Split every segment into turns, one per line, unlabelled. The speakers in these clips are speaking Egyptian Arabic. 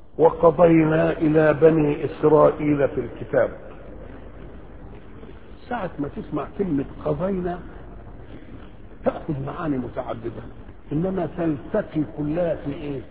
وقضينا إلى بني إسرائيل في الكتاب ساعة ما تسمع كلمة قضينا تأخذ معاني متعددة إنما تلتقي كلها في إيه؟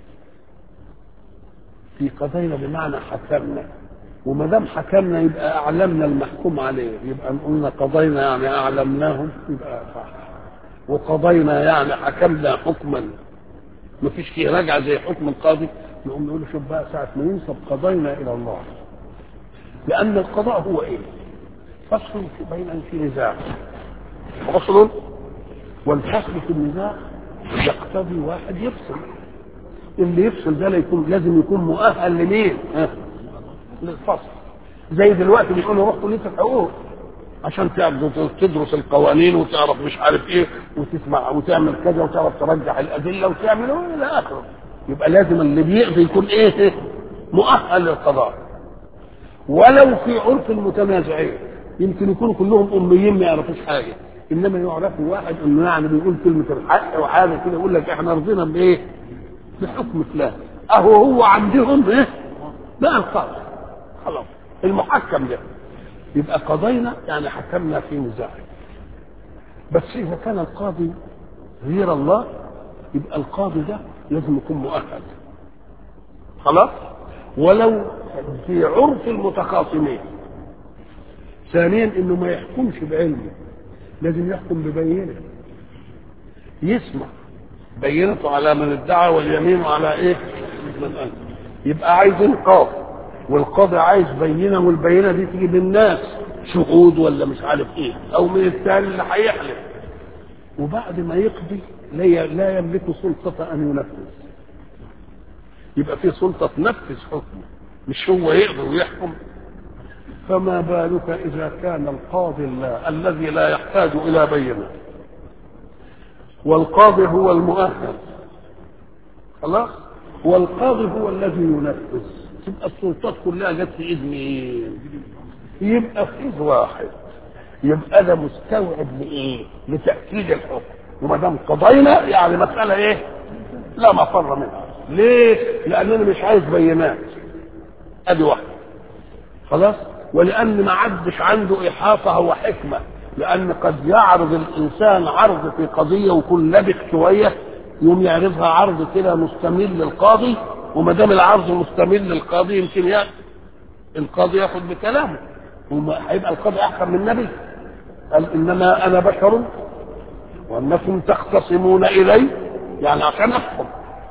في قضينا بمعنى حكمنا وما دام حكمنا يبقى أعلمنا المحكوم عليه يبقى قلنا قضينا يعني أعلمناهم يبقى صح وقضينا يعني حكمنا حكما ما فيش فيه رجعة زي حكم القاضي نقوم نقول شوف بقى ساعة ما ينسب قضينا إلى الله لأن القضاء هو إيه؟ فصل بين في نزاع فصل والفصل في النزاع يقتضي واحد يفصل اللي يفصل ده يكون لازم يكون مؤهل لمين؟ ها؟ للفصل زي دلوقتي بيقولوا روح كليه الحقوق عشان تعرف تدرس القوانين وتعرف مش عارف ايه وتسمع وتعمل كذا وتعرف ترجح الادله وتعمل الى اخره يبقى لازم اللي بيقضي يكون ايه مؤهل للقضاء ولو في عرف المتنازعين يمكن يكونوا كلهم اميين ما يعرفوش حاجه انما يعرفوا واحد انه يعني بيقول كلمه الحق وحاجه كده يقول لك احنا رضينا بايه؟ بحكم فلان اهو هو عندهم ايه؟ بقى القاضي خلاص المحكم ده يبقى قضينا يعني حكمنا في نزاع بس اذا كان القاضي غير الله يبقى القاضي ده لازم يكون مؤهل خلاص ولو في عرف المتخاصمين ثانيا انه ما يحكمش بعلمه لازم يحكم ببينه يسمع بينته على من ادعى واليمين على ايه من انت يبقى عايزين قاضي والقاضي عايز بينه والبينه دي تيجي بالناس شهود ولا مش عارف ايه او من الثاني اللي هيحلف وبعد ما يقضي لا لا يملك سلطه ان ينفذ يبقى في سلطه تنفذ حكمه مش هو يقدر ويحكم فما بالك اذا كان القاضي الله الذي لا يحتاج الى بينه والقاضي هو المؤهل خلاص والقاضي هو الذي ينفذ تبقى السلطات كلها جت في اذن ايه يبقى في ايد واحد يبقى ده مستوعب لايه لتاكيد الحكم وما دام قضينا يعني مساله ايه لا مفر منها ليه لاننا مش عايز بينات ادي واحده خلاص ولان ما عدش عنده احاطه وحكمه لان قد يعرض الانسان عرض في قضيه ويكون لبث شويه يوم يعرضها عرض كده مستمل للقاضي وما دام العرض مستمل للقاضي يمكن يعني القاضي ياخذ بكلامه هيبقى القاضي احسن من النبي قال انما انا بشر وانكم تختصمون الي يعني عشان احكم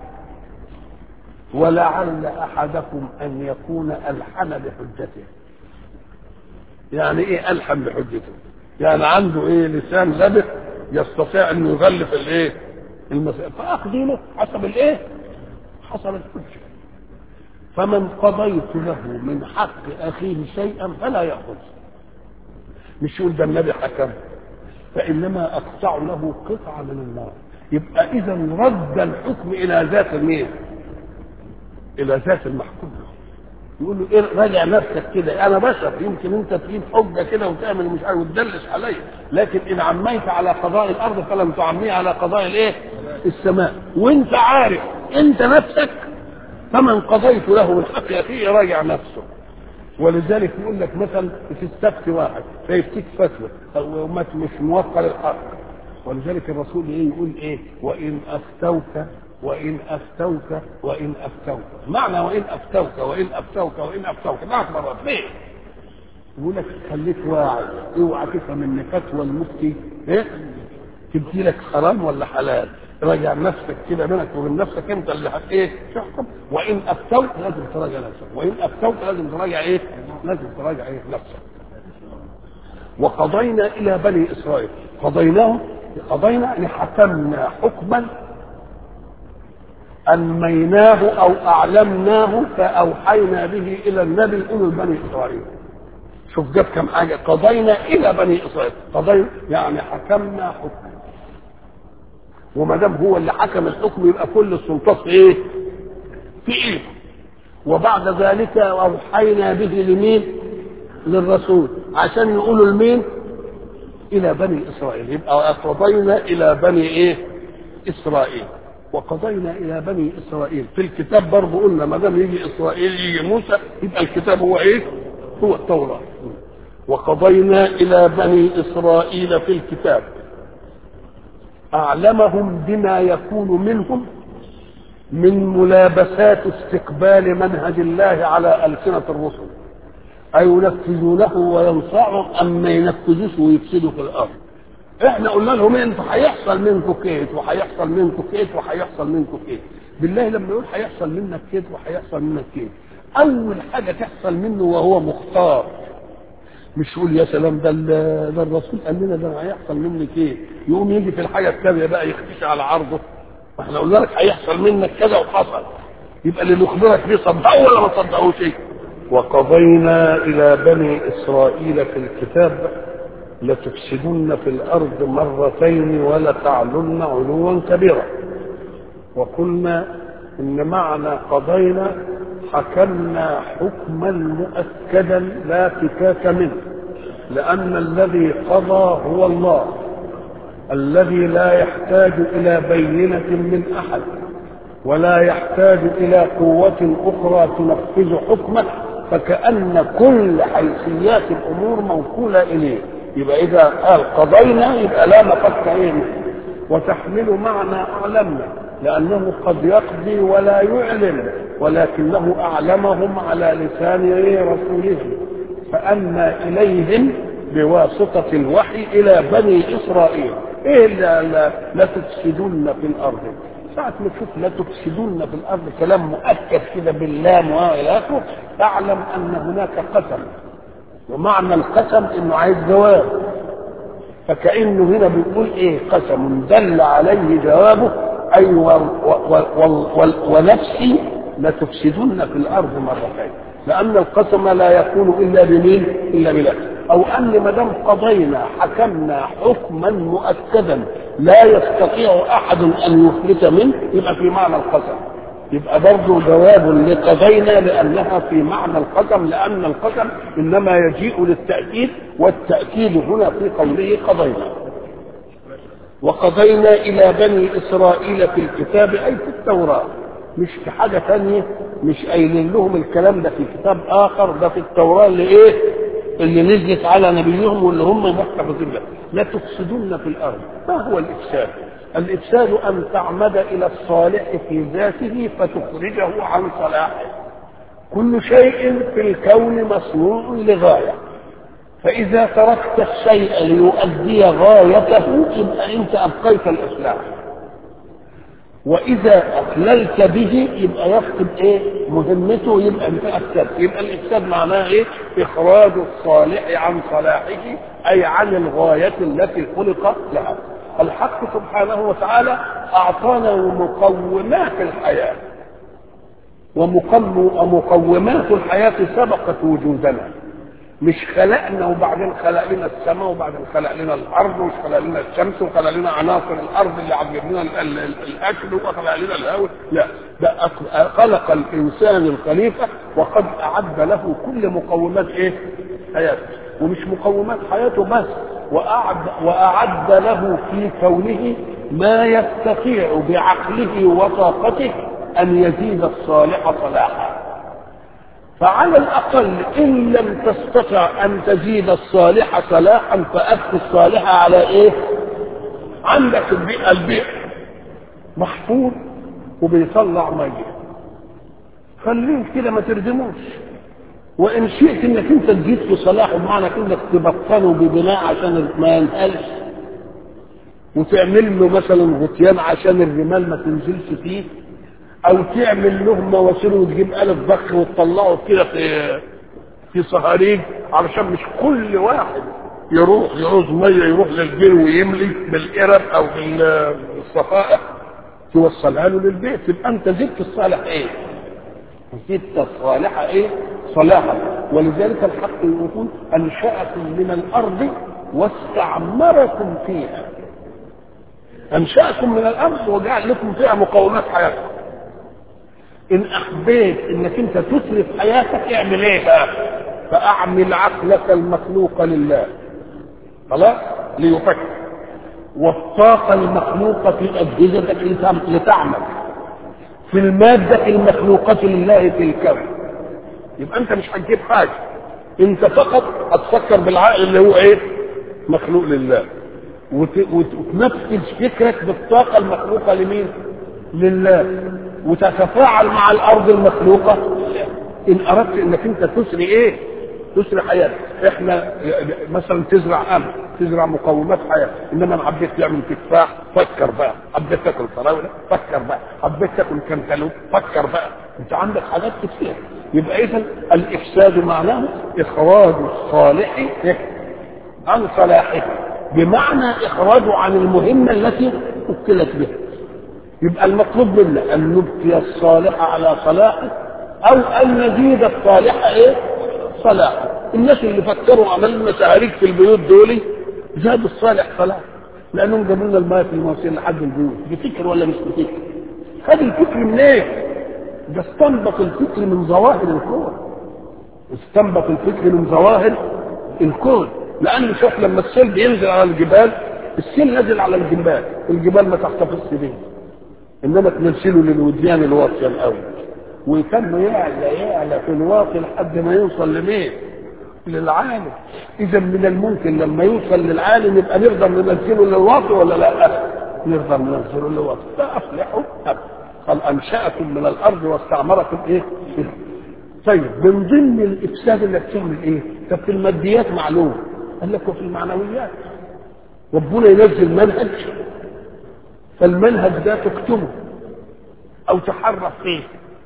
ولعل احدكم ان يكون الحن بحجته يعني ايه الحن بحجته يعني عنده ايه لسان لبث يستطيع انه يغلف الايه المسائل فاخذي له حسب الايه حسب الحجه فمن قضيت له من حق اخيه شيئا فلا ياخذ مش يقول ده النبي حكم فانما اقطع له قطعه من النار يبقى اذا رد الحكم الى ذات المين الى ذات المحكوم يقول له إيه راجع نفسك كده انا بشر يمكن انت تجيب حجه كده وتعمل مش عارف وتدلس عليا لكن ان عميت على قضاء الارض فلم تعميه على قضاء الايه السماء وانت عارف انت نفسك فمن قضيت له من حق اخيه راجع نفسه ولذلك يقول لك مثلا في السبت واحد فيفتيك فتوى او مش موفق للحق ولذلك الرسول ايه يقول ايه وان افتوك وان افتوك وان افتوك معنى وان افتوك وان افتوك وان افتوك ثلاث مرات ليه؟ يقول لك خليك واعي اوعى تفهم ان فتوى المفتي ايه؟ تبدي لك حرام ولا حلال راجع نفسك كده بينك وبين نفسك انت اللي هت ايه تحكم وان افتوت لازم تراجع نفسك وان افتوت لازم تراجع ايه لازم تراجع ايه نفسك وقضينا الى بني اسرائيل قضيناهم قضينا يعني حكمنا حكما أنميناه أو أعلمناه فأوحينا به إلى النبي أولو بني إسرائيل شوف جاب كم حاجة قضينا إلى بني إسرائيل قضينا يعني حكمنا حكما وما دام هو اللي حكم الحكم يبقى كل السلطات في إيه؟ في إيه؟ وبعد ذلك أوحينا به لمين؟ للرسول عشان يقولوا لمين؟ إلى بني إسرائيل يبقى قضينا إلى بني إيه؟ إسرائيل وقضينا الى بني اسرائيل في الكتاب برضه قلنا ما دام يجي اسرائيل يجي موسى يبقى الكتاب هو ايه؟ هو التوراه وقضينا الى بني اسرائيل في الكتاب اعلمهم بما يكون منهم من ملابسات استقبال منهج الله على السنه الرسل اينفذونه وينصعهم ام ما ينفذوش ويفسدوا في الارض احنا قلنا لهم انتوا هيحصل منكم كيت وهيحصل منكم كيت وهيحصل منكم كيت بالله لما يقول هيحصل منك كيت وهيحصل منك كيت اول حاجه تحصل منه وهو مختار مش يقول يا سلام ده ده الرسول قال لنا ده هيحصل مني كيت يقوم يجي في الحاجه الثانيه بقى يختشي على عرضه واحنا قلنا لك هيحصل منك كذا وحصل يبقى اللي نخبرك بيه صدقه ولا ما صدقوش ايه وقضينا الى بني اسرائيل في الكتاب لتفسدن في الارض مرتين ولتعلن علوا كبيرا وقلنا ان معنى قضينا حكمنا حكما مؤكدا لا فكاك منه لان الذي قضى هو الله الذي لا يحتاج الى بينه من احد ولا يحتاج الى قوه اخرى تنفذ حكمه فكان كل حيثيات الامور موكوله اليه يبقى اذا قال قضينا يبقى لا مفك ايه وتحمل معنى اعلمنا لانه قد يقضي ولا يعلم ولكنه اعلمهم على لسان رسوله فاما اليهم بواسطه الوحي الى بني اسرائيل ايه لا, لا, لا تفسدن في الارض ساعة ما تشوف لا تفسدن في الارض كلام مؤكد كده باللام والى اخره اعلم ان هناك قسم ومعنى القسم انه عايز جواب فكانه هنا بيقول ايه قسم دل عليه جوابه اي و و و و ونفسي لتفسدن في الارض مرتين لان القسم لا يكون الا بمين الا بنفسه او ان ما دام قضينا حكمنا حكما مؤكدا لا يستطيع احد ان يفلت منه يبقى في معنى القسم يبقى برضه جواب لقضينا لانها في معنى القسم لان القسم انما يجيء للتاكيد والتاكيد هنا في قوله قضينا وقضينا الى بني اسرائيل في الكتاب اي في التوراه مش في حاجه ثانيه مش قايلين لهم الكلام ده في كتاب اخر ده في التوراه اللي ايه اللي نزلت على نبيهم واللي هم محتفظين به لا تفسدن في الارض ما هو الافساد الافساد ان تعمد الى الصالح في ذاته فتخرجه عن صلاحه كل شيء في الكون مصنوع لغايه فاذا تركت الشيء ليؤدي غايته يبقى انت ابقيت الاصلاح واذا اخللت به يبقى يفقد ايه مهمته يبقى انت افسدت يبقى الافساد معناه ايه اخراج الصالح عن صلاحه اي عن الغايه التي خلق لها الحق سبحانه وتعالى اعطانا مقومات الحياه ومقومات الحياه سبقت وجودنا مش خلقنا وبعدين خلق لنا السماء وبعدين خلق لنا الارض ومش خلق لنا الشمس وخلق لنا عناصر الارض اللي عجب لنا الاكل وخلق لنا الهواء لا ده خلق الانسان الخليفه وقد اعد له كل مقومات ايه؟ حياته ومش مقومات حياته بس وأعد, وأعد له في كونه ما يستطيع بعقله وطاقته أن يزيد الصالح صلاحا فعلى الأقل إن لم تستطع أن تزيد الصالح صلاحا فأبقي الصالح على إيه؟ عندك البيئة البيئة محفوظ وبيطلع مية خليه كده ما تردموش وان شئت انك انت تزيد في صلاحه بمعنى انك تبطنه ببناء عشان ما ينهلش وتعمل له مثلا غطيان عشان الرمال ما تنزلش فيه او تعمل له مواسير وتجيب آلة ضخ وتطلعه كده في في صهاريج علشان مش كل واحد يروح يعوز ميه يروح للبير ويملي بالقرب او بالصفائح توصلها له للبيت يبقى انت زدت الصالح ايه؟ زدت الصالح ايه؟ صلاحا ولذلك الحق يقول انشاكم من الارض واستعمركم فيها انشاكم من الارض وجعل لكم فيها مقومات حياتكم ان احبيت انك انت تترف حياتك اعمل ايه بقى فاعمل عقلك المخلوق لله خلاص ليفكر والطاقة المخلوقة في أجهزتك لتعمل في المادة المخلوقة لله في الكون يبقى أنت مش هتجيب حاجة أنت فقط هتفكر بالعقل اللي هو إيه؟ مخلوق لله وت... وتنفذ فكرك بالطاقة المخلوقة لمين؟ لله وتتفاعل مع الأرض المخلوقة إن أردت إنك أنت تسري إيه؟ تسري حياتك إحنا مثلا تزرع أمل تزرع مقومات حياة إنما أنا حبيت تعمل تفاح فكر بقى حبيت تاكل فراولة فكر بقى حبيت تاكل كنتالوب فكر بقى أنت عندك حاجات كتير يبقى إذا الإفساد معناه إخراج الصالح عن صلاحه بمعنى إخراجه عن المهمة التي وكلت بها يبقى المطلوب منا أن نبقي الصالح على صلاحه أو أن نزيد الصالح إيه؟ صلاحه الناس اللي فكروا عملنا مساريك في البيوت دول زادوا الصالح صلاح لأنهم جابوا لنا الماء في المواسير لحد البيوت بفكر ولا مش بفكر خد الفكر منين؟ إيه؟ ده استنبط الفكر من ظواهر الكون استنبط الفكر من ظواهر الكون لأن شوف لما السيل بينزل على الجبال السيل نزل على الجبال الجبال ما تحتفظش به انما تنزله للوديان الواطيه الاول ويكمل يعلى يعلى في الواطي لحد ما يوصل لمين؟ للعالم اذا من الممكن لما يوصل للعالم يبقى نقدر ننزله للواطي ولا لا؟ نقدر ننزله للواطي فافلحوا قال انشاكم من الارض واستعمركم ايه؟ طيب من ضمن الافساد اللي بتعمل ايه؟ طب في الماديات معلوم قال لك وفي المعنويات ربنا ينزل منهج فالمنهج ده تكتبه او تحرف فيه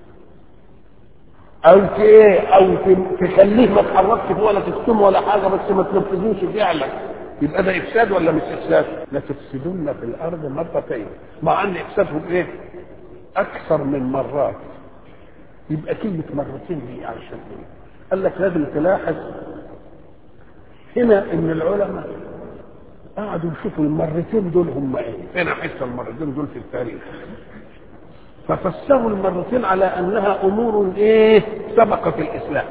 او ايه او تخليه ما تحركش فيه ولا تكتمه ولا حاجه بس ما تنفذوش فعلا يبقى ده افساد ولا مش افساد؟ لا تفسدن في الارض مرتين مع ان افسادهم ايه؟ اكثر من مرات يبقى كلمه مرتين دي عشان ايه؟ قال لك لازم تلاحظ هنا ان العلماء قعدوا يشوفوا المرتين دول هم ايه فين حس المرتين دول في التاريخ ففسروا المرتين على انها امور ايه سبقت الاسلام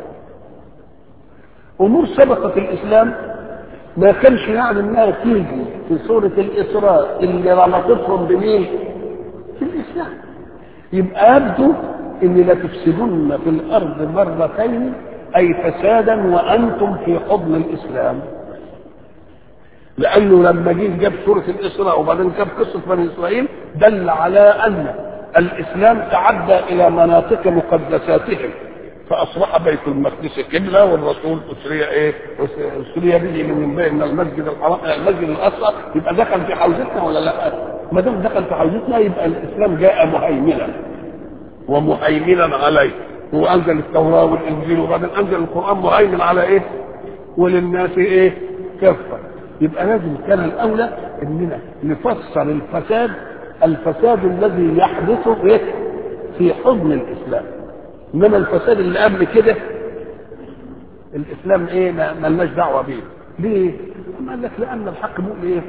امور سبقت الاسلام ما كانش يعني انها تيجي في سوره الاسراء اللي ربطتهم بمين في الاسلام يبقى يبدو ان لتفسدن في الارض مرتين اي فسادا وانتم في حضن الاسلام لانه لما جه جاب سوره الاسراء وبعدين جاب قصه بني اسرائيل دل على ان الاسلام تعدى الى مناطق مقدساتهم فاصبح بيت المقدس قبله والرسول اسري ايه؟ اسري به من بين المسجد الحرام المسجد الاقصى يبقى دخل في حوزتنا ولا لا؟ ما دام دخل في حوزتنا يبقى الاسلام جاء مهيمنا ومهيمنا عليه هو انزل التوراه والانجيل وبعدين انزل القران مهيمن على ايه؟ وللناس ايه؟ كافه يبقى لازم كان الاولى اننا نفسر الفساد الفساد الذي يحدث إيه؟ في حضن الاسلام انما الفساد اللي قبل كده الاسلام ايه ما لناش دعوه بيه ليه؟ قال لك لان الحق بيقول ايه؟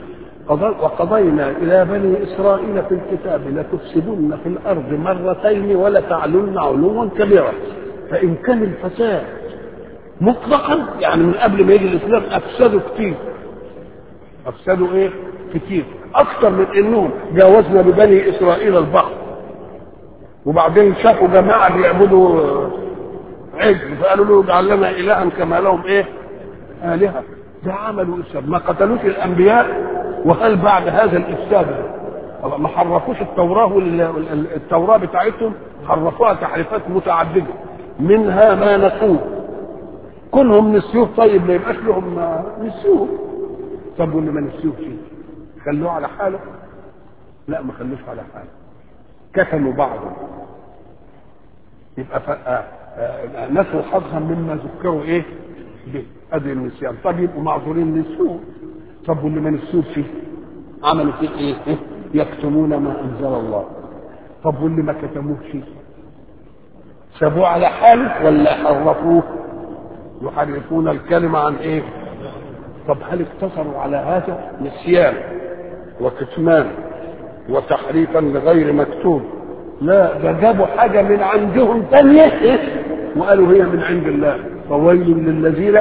وقضينا الى بني اسرائيل في الكتاب لتفسدن في الارض مرتين ولتعلن علوا كبيرا فان كان الفساد مطلقا يعني من قبل ما يجي الاسلام افسدوا كتير افسدوا ايه كتير اكثر من انهم جاوزنا ببني اسرائيل البحر وبعدين شافوا جماعه بيعبدوا عجل فقالوا له اجعل لنا الها كما لهم ايه الهه ده عملوا افساد ما قتلوش الانبياء وهل بعد هذا الافساد ما حرفوش التوراه التوراه بتاعتهم حرفوها تحريفات متعدده منها ما نسوه كلهم نسيوه طيب ما يبقاش لهم نسيوه طب واللي ما نسيوه فيه خلوه على حاله لا ما خلوش على حاله كتموا بعضهم يبقى ف... آه آه نسوا حظا مما ذكروا ايه به ادي النسيان طب يبقوا معذورين نسوه طب واللي ما نسوه فيه عملوا فيه ايه, إيه؟ يكتمون ما انزل الله طب واللي ما كتموه فيه سابوه على حاله ولا حرفوه يحرفون الكلمة عن ايه طب هل اقتصروا على هذا نسيان وكتمان وتحريفا لغير مكتوب لا ده جابوا حاجة من عندهم تانية وقالوا هي من عند الله فويل للذين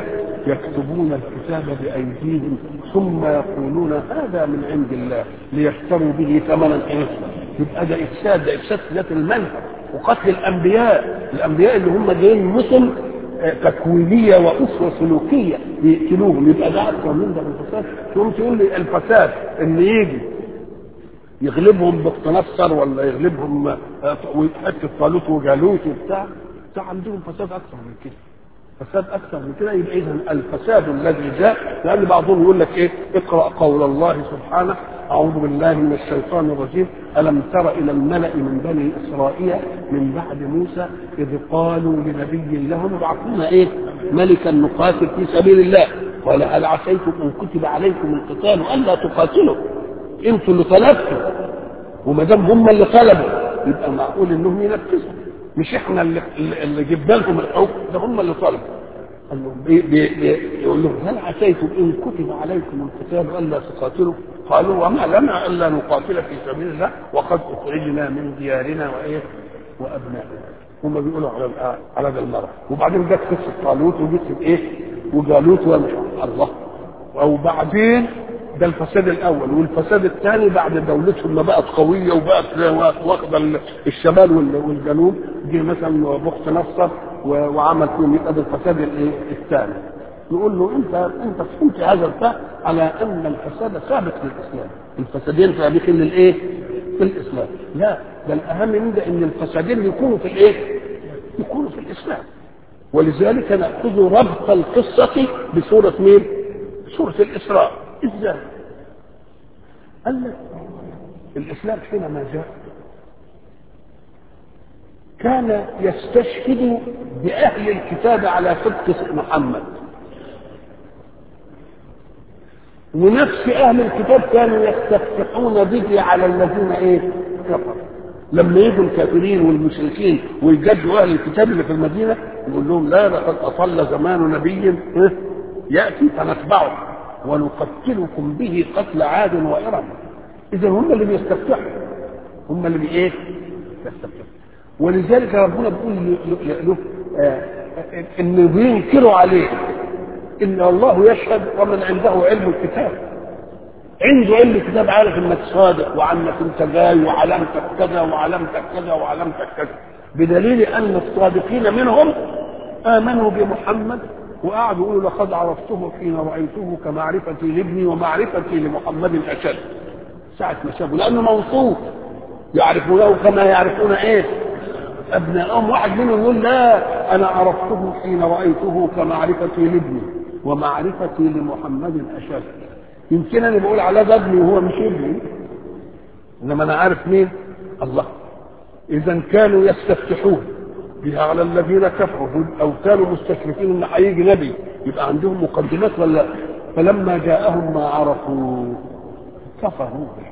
يكتبون الكتاب بأيديهم ثم يقولون هذا من عند الله ليشتروا به ثمنا ايه؟ يبقى ده افساد ده افساد ذات المنهج وقتل الانبياء الانبياء اللي هم جايين مثل تكوينيه واسوه سلوكيه يقتلوهم يبقى ده اكثر من ده الفساد تقوم تقول لي الفساد ان يجي يغلبهم بخت نصر ولا يغلبهم حته طالوت وجالوت وبتاع ده عندهم فساد اكثر من كده فساد اكثر من كده يبقى اذا الفساد الذي جاء لان بعضهم يقول لك ايه اقرا قول الله سبحانه اعوذ بالله من الشيطان الرجيم الم تر الى الملا من بني اسرائيل من بعد موسى اذ قالوا لنبي لهم ابعثونا ايه ملكا نقاتل في سبيل الله قال هل عسيتم ان كتب عليكم القتال الا تقاتلوا انتوا اللي طلبتوا وما دام هم اللي طلبوا يبقى معقول انهم ينفذوا مش احنا اللي, اللي جبنا لهم الحكم ده هم اللي طلبوا قال لهم بي بي بي يقول لهم هل عسيتم ان كتب عليكم القتال الا تقاتلوا قالوا وما لنا الا نقاتل في سبيل الله وقد اخرجنا من ديارنا وايه وابنائنا هم بيقولوا على على ده المرة وبعدين جت قصه طالوت وجت ايه وجالوت الله او بعدين ده الفساد الاول والفساد الثاني بعد دولتهم ما بقت قويه وبقت واخده الشمال والجنوب جه مثلا بخت نصر وعمل فيهم يبقى ده الفساد الثاني نقول له انت انت فهمت هذا الفهم على ان الفساد ثابت للاسلام الفسادين ثابتين للايه؟ في الاسلام لا ده الاهم من ده ان الفسادين يكونوا في الايه؟ يكونوا في الاسلام ولذلك ناخذ ربط القصه بسوره مين؟ سوره الاسراء ازاي؟ قال لك الاسلام حينما جاء كان يستشهد باهل الكتاب على صدق محمد ونفس اهل الكتاب كانوا يستفتحون به على الذين ايه كفروا لما يجوا الكافرين والمشركين ويجدوا اهل الكتاب اللي في المدينه يقول لهم لا لقد اطل زمان نبي ياتي فنتبعه ونقتلكم به قتل عاد وإرم إذا هم اللي بيستفتحوا هم اللي بإيه؟ يستفتحوا ولذلك ربنا بيقول له إن بينكروا عليه إن الله يشهد ومن عنده علم الكتاب عنده علم الكتاب عارف انك صادق وعنك انت جاي وعلامتك كذا وعلامتك كذا وعلامتك كذا بدليل ان الصادقين منهم امنوا بمحمد وقعدوا يقولوا لقد عرفته حين رايته كمعرفتي لابني ومعرفتي لمحمد اشد ساعه ما شافوا لانه موصوف يعرفونه كما يعرفون ايه ابنائهم واحد منهم يقول لا انا عرفته حين رايته كمعرفتي لابني ومعرفتي لمحمد اشد يمكن انا بقول على ده ابني وهو مش ابني انما انا عارف مين الله اذا كانوا يستفتحون بها على الذين كفروا او كانوا مستشرفين ان هيجي نبي يبقى عندهم مقدمات ولا فلما جاءهم ما عرفوا كفروا به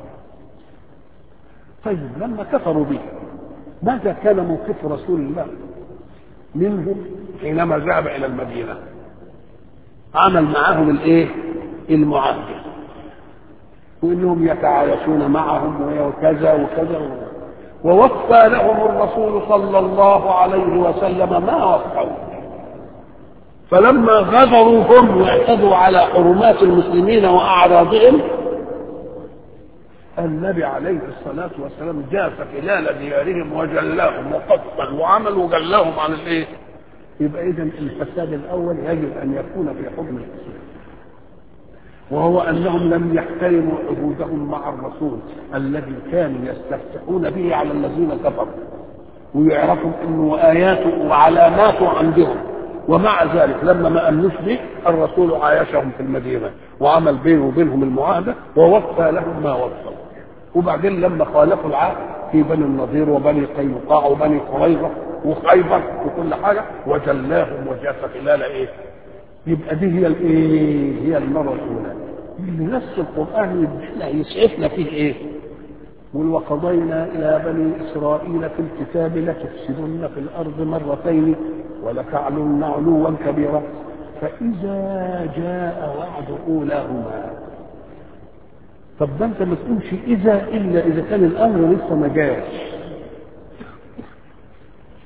طيب لما كفروا به ماذا كان موقف رسول الله منهم حينما ذهب الى المدينه عمل معهم الايه المعاهده وانهم يتعايشون معهم وكذا وكذا ووفى لهم الرسول صلى الله عليه وسلم ما وفوا فلما غدروا هم واعتدوا على حرمات المسلمين واعراضهم النبي عليه الصلاة والسلام جاف خلال ديارهم وجلاهم وقطا وعمل وجلاهم عن الايه؟ يبقى اذا الفساد الاول يجب ان يكون في حكم الاسلام. وهو انهم لم يحترموا عهودهم مع الرسول الذي كانوا يستفتحون به على الذين كفروا ويعرفوا انه اياته وعلاماته عندهم ومع ذلك لما ما امنوش به الرسول عايشهم في المدينه وعمل بينه وبينهم المعاهده ووفى لهم ما وفوا وبعدين لما خالفوا العهد في بني النضير وبني قينقاع وبني قريظه وخيبر وكل حاجه وجلاهم وجاف خلال ايه؟ يبقى دي هي الايه؟ هي المره الاولى. اللي نفس القران يدينا يسعفنا فيه ايه؟ قل وقضينا الى بني اسرائيل في الكتاب لتفسدن في الارض مرتين ولتعلن علوا كبيرا فاذا جاء وعد اولاهما طب ده انت ما تقولش اذا الا اذا كان الامر لسه ما جاش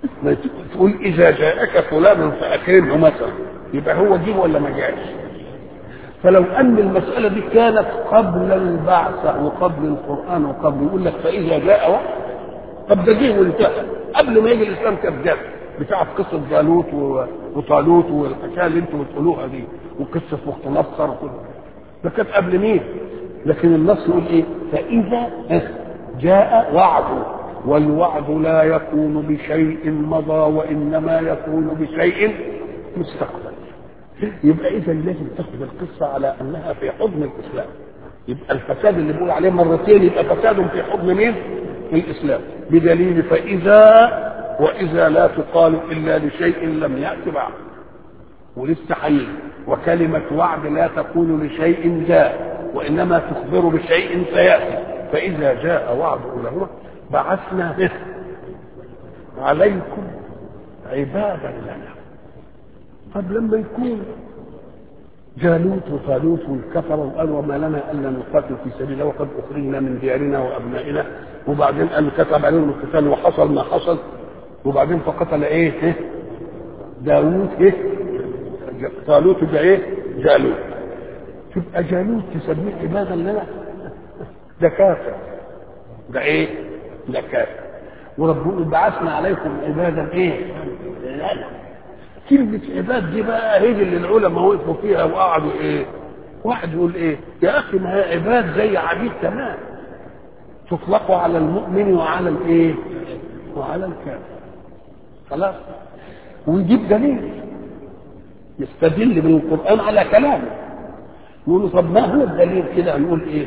ما تقول اذا جاءك فلان فاكرمه مثلا يبقى هو جه ولا ما جاش فلو ان المساله دي كانت قبل البعثه وقبل القران وقبل يقول لك فاذا جاء وقت طب ده جه وانتهى قبل ما يجي الاسلام كانت جت بتاعت قصه جالوت وطالوت والحكايه اللي انتم بتقولوها دي وقصه مخت نصر وكل ده كانت قبل مين؟ لكن النص يقول ايه؟ فاذا جاء وعده والوعد لا يكون بشيء مضى وانما يكون بشيء مستقبل يبقى اذا لازم تاخد القصه على انها في حضن الاسلام يبقى الفساد اللي بيقول عليه مرتين يبقى فساد في حضن مين؟ الاسلام بدليل فاذا واذا لا تقال الا لشيء لم يات بعد ولسه حي وكلمه وعد لا تقول لشيء جاء وانما تخبر بشيء سياتي فاذا جاء وعد اولهما بعثنا به عليكم عبادا لنا طب لما يكون جالوت وطالوت والكفر وقالوا وما لنا الا نقاتل في سبيل الله وقد اخرجنا من ديارنا وابنائنا وبعدين قال كتب عليهم القتال وحصل ما حصل وبعدين فقتل ايه, إيه؟ داوود ايه طالوت ده ايه جالوت تبقى جالوت تسميه عبادا لنا ده كافر ده ايه ده كافر وربنا بعثنا عليكم عبادا ايه لنا كلمة عباد دي بقى هي اللي العلماء وقفوا فيها وقعدوا ايه واحد يقول ايه يا اخي ما هي عباد زي عبيد تمام تطلق على المؤمن وعلى الايه وعلى الكافر خلاص ويجيب دليل يستدل من القرآن على كلامه يقول طب ما هو الدليل كده نقول ايه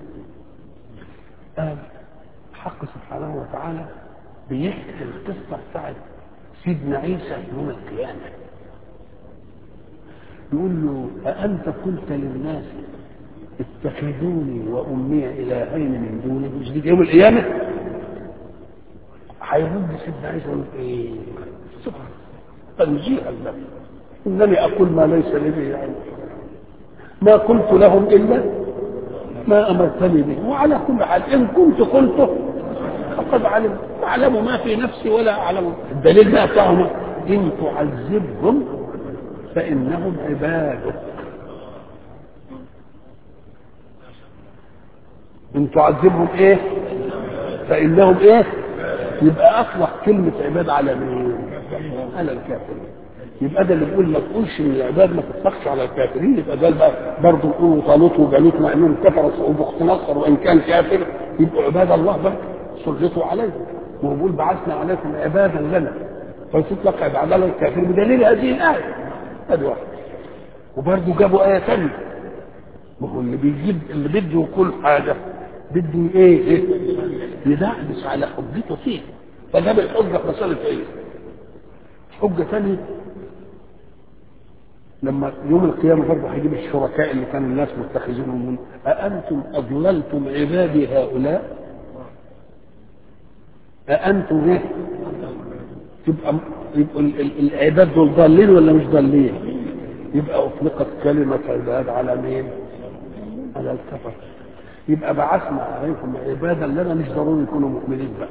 قال حق سبحانه وتعالى بيحكي القصة بتاعت سيدنا عيسى يوم القيامة يقول له أأنت قلت للناس اتخذوني وأمي إلهين من دوني مش دي يوم القيامة هيرد سيدنا عيسى يقول إيه سبحان تنزيها له إنني أقول ما ليس لي به علم ما قلت لهم إلا ما أمرتني به وعلى كل حال إن كنت قلته فقد علمت أعلم ما في نفسي ولا أعلم الدليل بقى بتاعهم إن تعذبهم فإنهم عبادك إن تعذبهم إيه فإنهم إيه يبقى أصلح كلمة عباد على مين على الكافرين يبقى ده اللي بيقول ما تقولش ان العباد ما تطلقش على الكافرين يبقى ده بقى برضه نقول طالوت وجالوت مع انهم كفروا وبخت نصر وان كان كافر يبقوا عباد الله بقى سلطوا عليهم وهو بيقول بعثنا عليكم عبادا لنا فتطلق عباد الله الكافر بدليل هذه الايه ادي واحد وبرضه جابوا ايه ثانيه ما هو اللي بيجيب اللي بده كل حاجه بده ايه ايه يدعبس على حجته فيه فجاب الحجه في مساله ايه حجه ثانيه لما يوم القيامة برضه هيجيب الشركاء اللي كانوا الناس متخذينهم من أأنتم أضللتم عبادي هؤلاء أأنتم إيه؟ تبقى يبقوا العباد دول ضالين ولا مش ضالين؟ يبقى أطلقت كلمة عباد على مين؟ على الكفر يبقى بعثنا عليكم عبادا لنا مش ضروري يكونوا مؤمنين بقى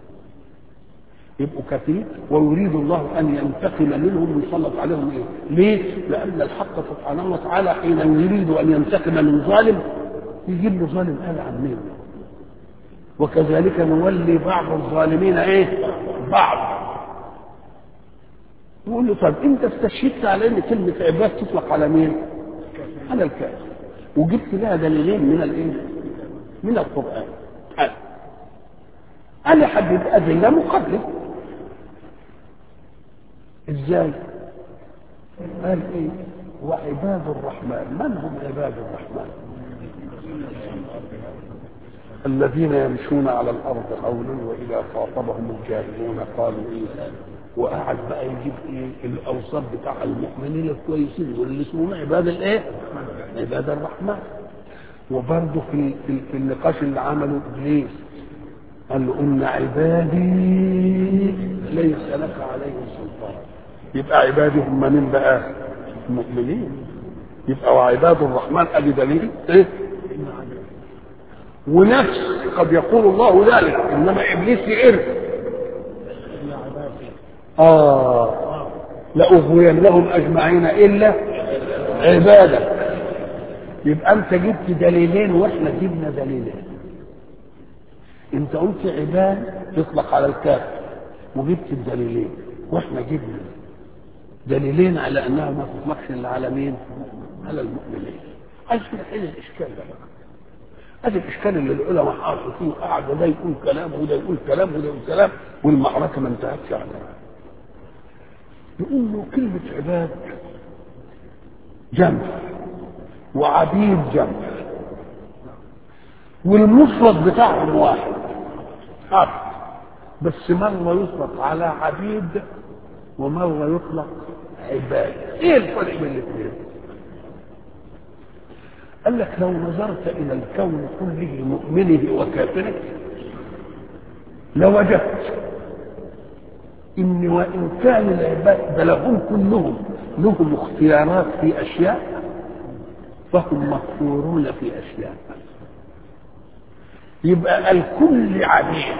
يبقوا كافرين ويريد الله ان ينتقم منهم ويسلط عليهم ايه؟ ليه؟ لان الحق سبحانه وتعالى حين يريد ان ينتقم من ظالم يجيب له ظالم قال عن مين؟ وكذلك نولي بعض الظالمين ايه؟ بعض يقول له طب انت استشهدت على ان كلمه عباد تطلق على مين؟ على الكافر وجبت لها دليلين من الايه؟ من القران قال قال حدد ادله مقابله ازاي قال ايه وعباد الرحمن من هم عباد الرحمن الذين يمشون على الارض هونا واذا خاطبهم الجاهلون قالوا ايه وقعد بقى يجيب ايه الاوصاف بتاع المؤمنين الكويسين واللي اسمهم عباد الايه عباد الرحمن وبرضه في في, في النقاش اللي عمله ابليس قال له ان عبادي ليس لك عليهم سلطان يبقى عبادي هم من بقى المؤمنين يبقى وعباد الرحمن ادي دليل ايه ونفس قد يقول الله ذلك انما ابليس يقر اه لأغوينهم أجمعين إلا عبادك يبقى أنت جبت دليلين وإحنا جبنا دليلين أنت قلت عباد تطلق على الكافر وجبت الدليلين وإحنا جبنا دليلين على أنها ما تطلقش إلا على مين؟ على المؤمنين عايز حل الإشكال ده بقى هذا الإشكال اللي العلماء حاطوا فيه قاعدة ده يقول كلام وده يقول كلام وده يقول كلام والمعركة ما انتهتش على يقول له كلمة عباد جمع وعبيد جمع والمفرد بتاعهم واحد عبد بس مرة يطلق على عبيد ومرة يطلق عباد ايه الفرق بين الاثنين قال لك لو نظرت الى الكون كله مؤمنه وكافره لوجدت ان وان كان العباد ده لهم كلهم لهم اختيارات في اشياء فهم مغفورون في اشياء يبقى الكل عبيد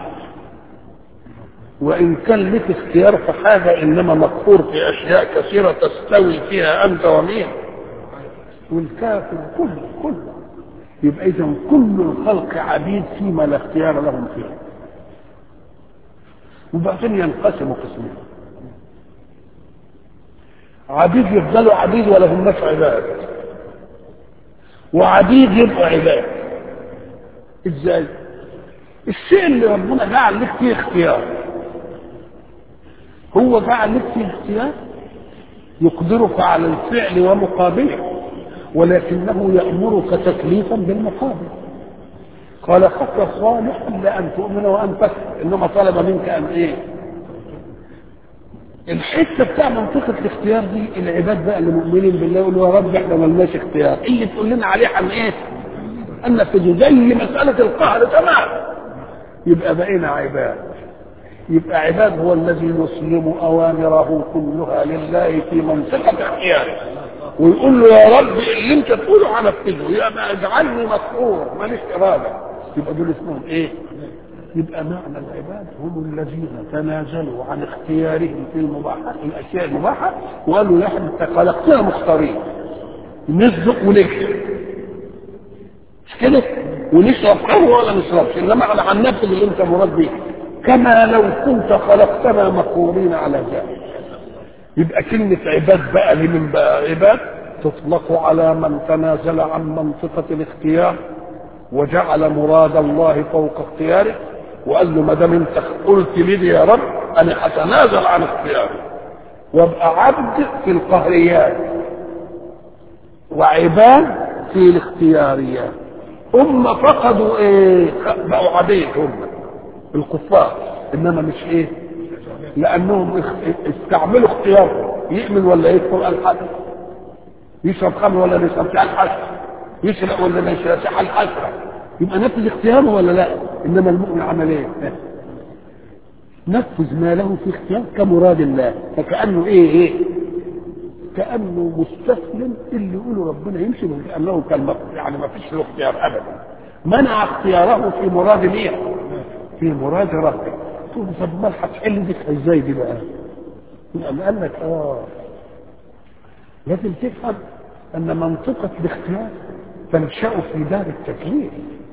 وان كان لك اختيار في حاجه انما مغفور في اشياء كثيره تستوي فيها انت ومين والكافر كله كله يبقى اذا كل الخلق عبيد فيما لا اختيار لهم فيه وبعدين ينقسموا قسمين عبيد يفضلوا عبيد ولا هماش عباد وعبيد يبقوا عباد ازاي الشيء اللي ربنا جعل لك فيه اختيار هو جعل لك فيه اختيار يقدرك على الفعل ومقابله ولكنه يأمرك تكليفا بالمقابل قال خط صالح الا ان تؤمن وان تكفر انما طلب منك ان ايه الحته بتاع منطقه الاختيار دي العباد بقى اللي مؤمنين بالله يقولوا يا رب احنا ملناش اختيار اللي تقول لنا عليه عن ايه؟ ان في زي مساله القهر تمام يبقى بقينا عباد يبقى عباد هو الذي يسلم اوامره كلها لله في منطقه اختياره ويقول له يا رب اللي انت تقوله هنفذه يبقى اجعلني مسؤول ماليش اراده يبقى دول اسمهم ايه؟ يبقى معنى العباد هم الذين تنازلوا عن اختيارهم في المباحات الاشياء المباحه وقالوا يا احنا انت خلقتنا مختارين نصدق ونكذب مش كده؟ ونشرب قهوه ولا نشربش انما على عن نفس اللي انت مراد بيه كما لو كنت خلقتنا مقهورين على ذلك يبقى كلمة عباد بقى لمن بقى عباد تطلق على من تنازل عن منطقة الاختيار وجعل مراد الله فوق اختياره وقال له ما دام انت قلت لي يا رب انا هتنازل عن اختياري وابقى عبد في القهريات وعباد في الاختياريات هم فقدوا ايه بقوا عبيد هم الكفار انما مش ايه لانهم استعملوا اختيارهم يؤمن ولا يكفر الحسن يشرب خمر ولا ما يشربش الحسن يسرق ولا ما يسرقش الحسن يبقى نفذ اختياره ولا لا انما المؤمن عمل ايه نفذ ما له في اختيار كمراد الله فكانه ايه ايه كانه مستسلم اللي يقوله ربنا يمشي كانه كان يعني ما فيش له اختيار ابدا منع اختياره في مراد مين في مراد ربه تقول طب ما هتحل دي ازاي دي بقى؟ يعني قال لك اه لازم تفهم ان منطقة الاختيار تنشأ في دار التكليف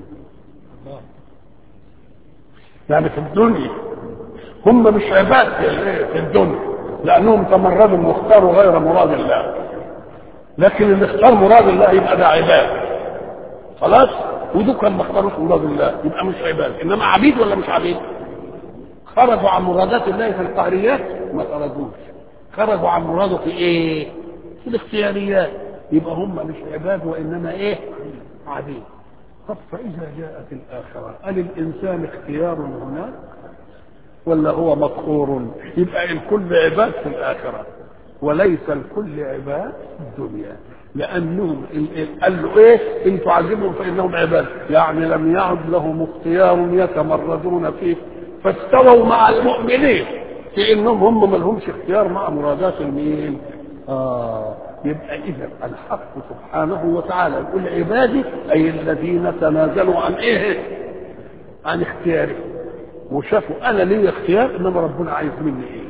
يعني في الدنيا هم مش عباد في الدنيا لانهم تمردوا واختاروا غير مراد الله لكن اللي اختار مراد الله يبقى ده عباد خلاص ودول كان ما اختاروش مراد الله يبقى مش عباد انما عبيد ولا مش عبيد خرجوا عن مرادات الله في القهريات ما خرجوش خرجوا عن مراده في ايه في الاختياريات يبقى هم مش عباد وانما ايه عبيد طب فاذا جاءت الاخره هل الانسان اختيار هناك ولا هو مقهور يبقى الكل عباد في الاخره وليس الكل عباد في الدنيا لانهم قال له ايه ان تعذبهم فانهم عباد يعني لم يعد لهم اختيار يتمردون فيه فاستووا مع المؤمنين في انهم هم ما لهمش اختيار مع مرادات المين اه يبقى اذا الحق سبحانه وتعالى يقول عبادي اي الذين تنازلوا عن ايه عن اختيارهم وشافوا انا لي اختيار انما ربنا عايز مني ايه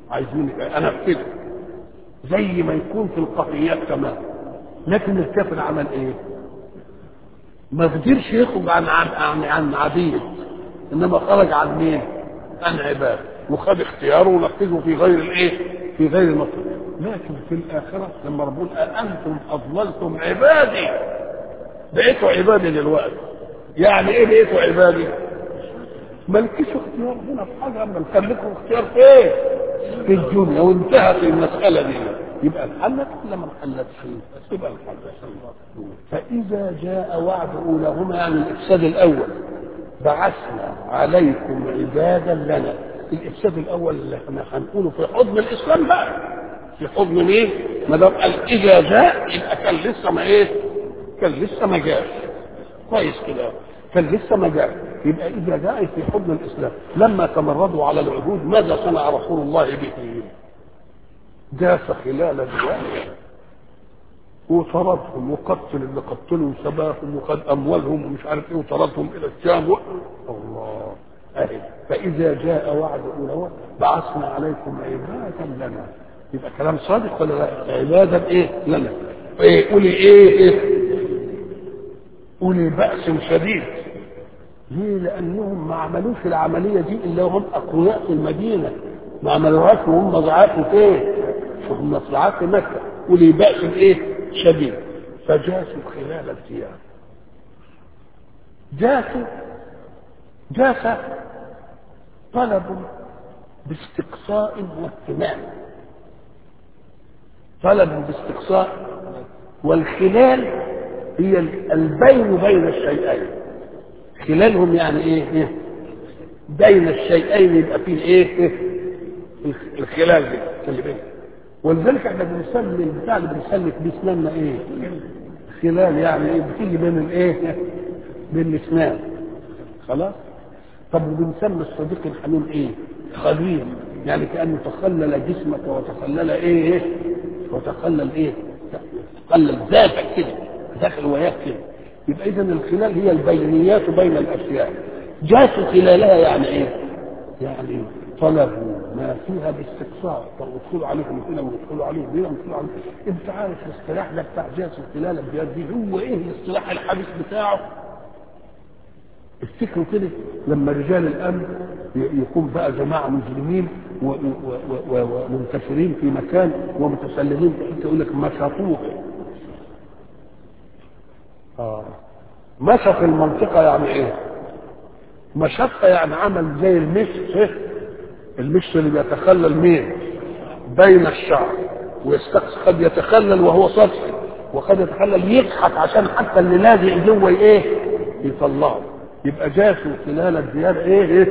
عايزين انفذه زي ما يكون في القضيات تمام لكن الكافر عمل ايه؟ ما قدرش يخرج عن عن عن, عن عبيد انما خرج عن مين؟ عن عباد وخد اختياره ونفذه في غير الايه؟ في غير المطلوب لكن في الاخره لما ربنا انتم اضللتم عبادي بقيتوا عبادي دلوقتي يعني ايه بقيتوا عبادي؟ مالكيش اختيار هنا في حاجه اما كان لكم اختيار في ايه؟ في الدنيا وانتهت المساله دي يبقى انحلت ولا ما انحلتش؟ يبقى انحلت فاذا جاء وعد اولاهما يعني الافساد الاول بعثنا عليكم عبادا لنا الافساد الاول اللي احنا هنقوله في حضن الاسلام بقى في حضن مين؟ ما دام قال اذا جاء يبقى كان لسه ما ايه؟ كان لسه ما جاش كويس كده كان لسه ما جاء يبقى اذا جاء في حضن الاسلام لما تمردوا على العهود ماذا صنع رسول الله به؟ داس خلال ديار وطردهم وقتل اللي قتلوا وسباهم وخد اموالهم ومش عارف ايه وطردهم الى الشام و... الله أهل. فاذا جاء وعد اولاهما بعثنا عليكم عبادا لنا يبقى كلام صادق ولا لا؟ عبادا ايه؟ لنا ايه قولي ايه ايه؟ قولي بأس شديد ليه؟ لأنهم ما عملوش العملية دي إلا هم أقوياء في المدينة ما عملوهاش وهم ضعاف فين؟ وهم ضعاف في مكة قولي بأس إيه؟ شديد فجاسوا خلال الثياب جاسوا جاس طلب باستقصاء واهتمام طلب باستقصاء والخلال هي البين بين الشيئين خلالهم يعني ايه, إيه؟ بين الشيئين يبقى فيه ايه, إيه؟ الخلال دي اللي بين ولذلك احنا بنسمي البتاع اللي بنسلك دي اسناننا ايه خلال يعني ايه بتيجي بين الايه بين الاسنان خلاص طب وبنسمي الصديق الحميم ايه خليل يعني كانه تخلل جسمك وتخلل ايه ايه وتخلل ايه تخلل ذاتك كده داخل وياك كده يبقى اذا الخلال هي البينيات بين الاشياء جاسوا خلالها يعني ايه يعني طلبوا ما فيها باستقصاء طب ادخلوا عليهم هنا وادخلوا عليهم هنا وادخلوا عليهم انت عارف الاصطلاح ده بتاع جاس خلال البياد دي هو ايه الاصطلاح الحديث بتاعه افتكروا كده لما رجال الامن يكون بقى جماعه مسلمين ومنتشرين في مكان ومتسللين بحيث يقول لك مشطوه اه مشط المنطقه يعني ايه؟ مشقه يعني عمل زي المش المش اللي بيتخلل مين؟ بين الشعر ويستقص قد يتخلل وهو سطحي وقد يتخلل يضحك عشان حتى اللي لازق جوه ايه؟ يطلعه يبقى جاسوا خلال الديار ايه ايه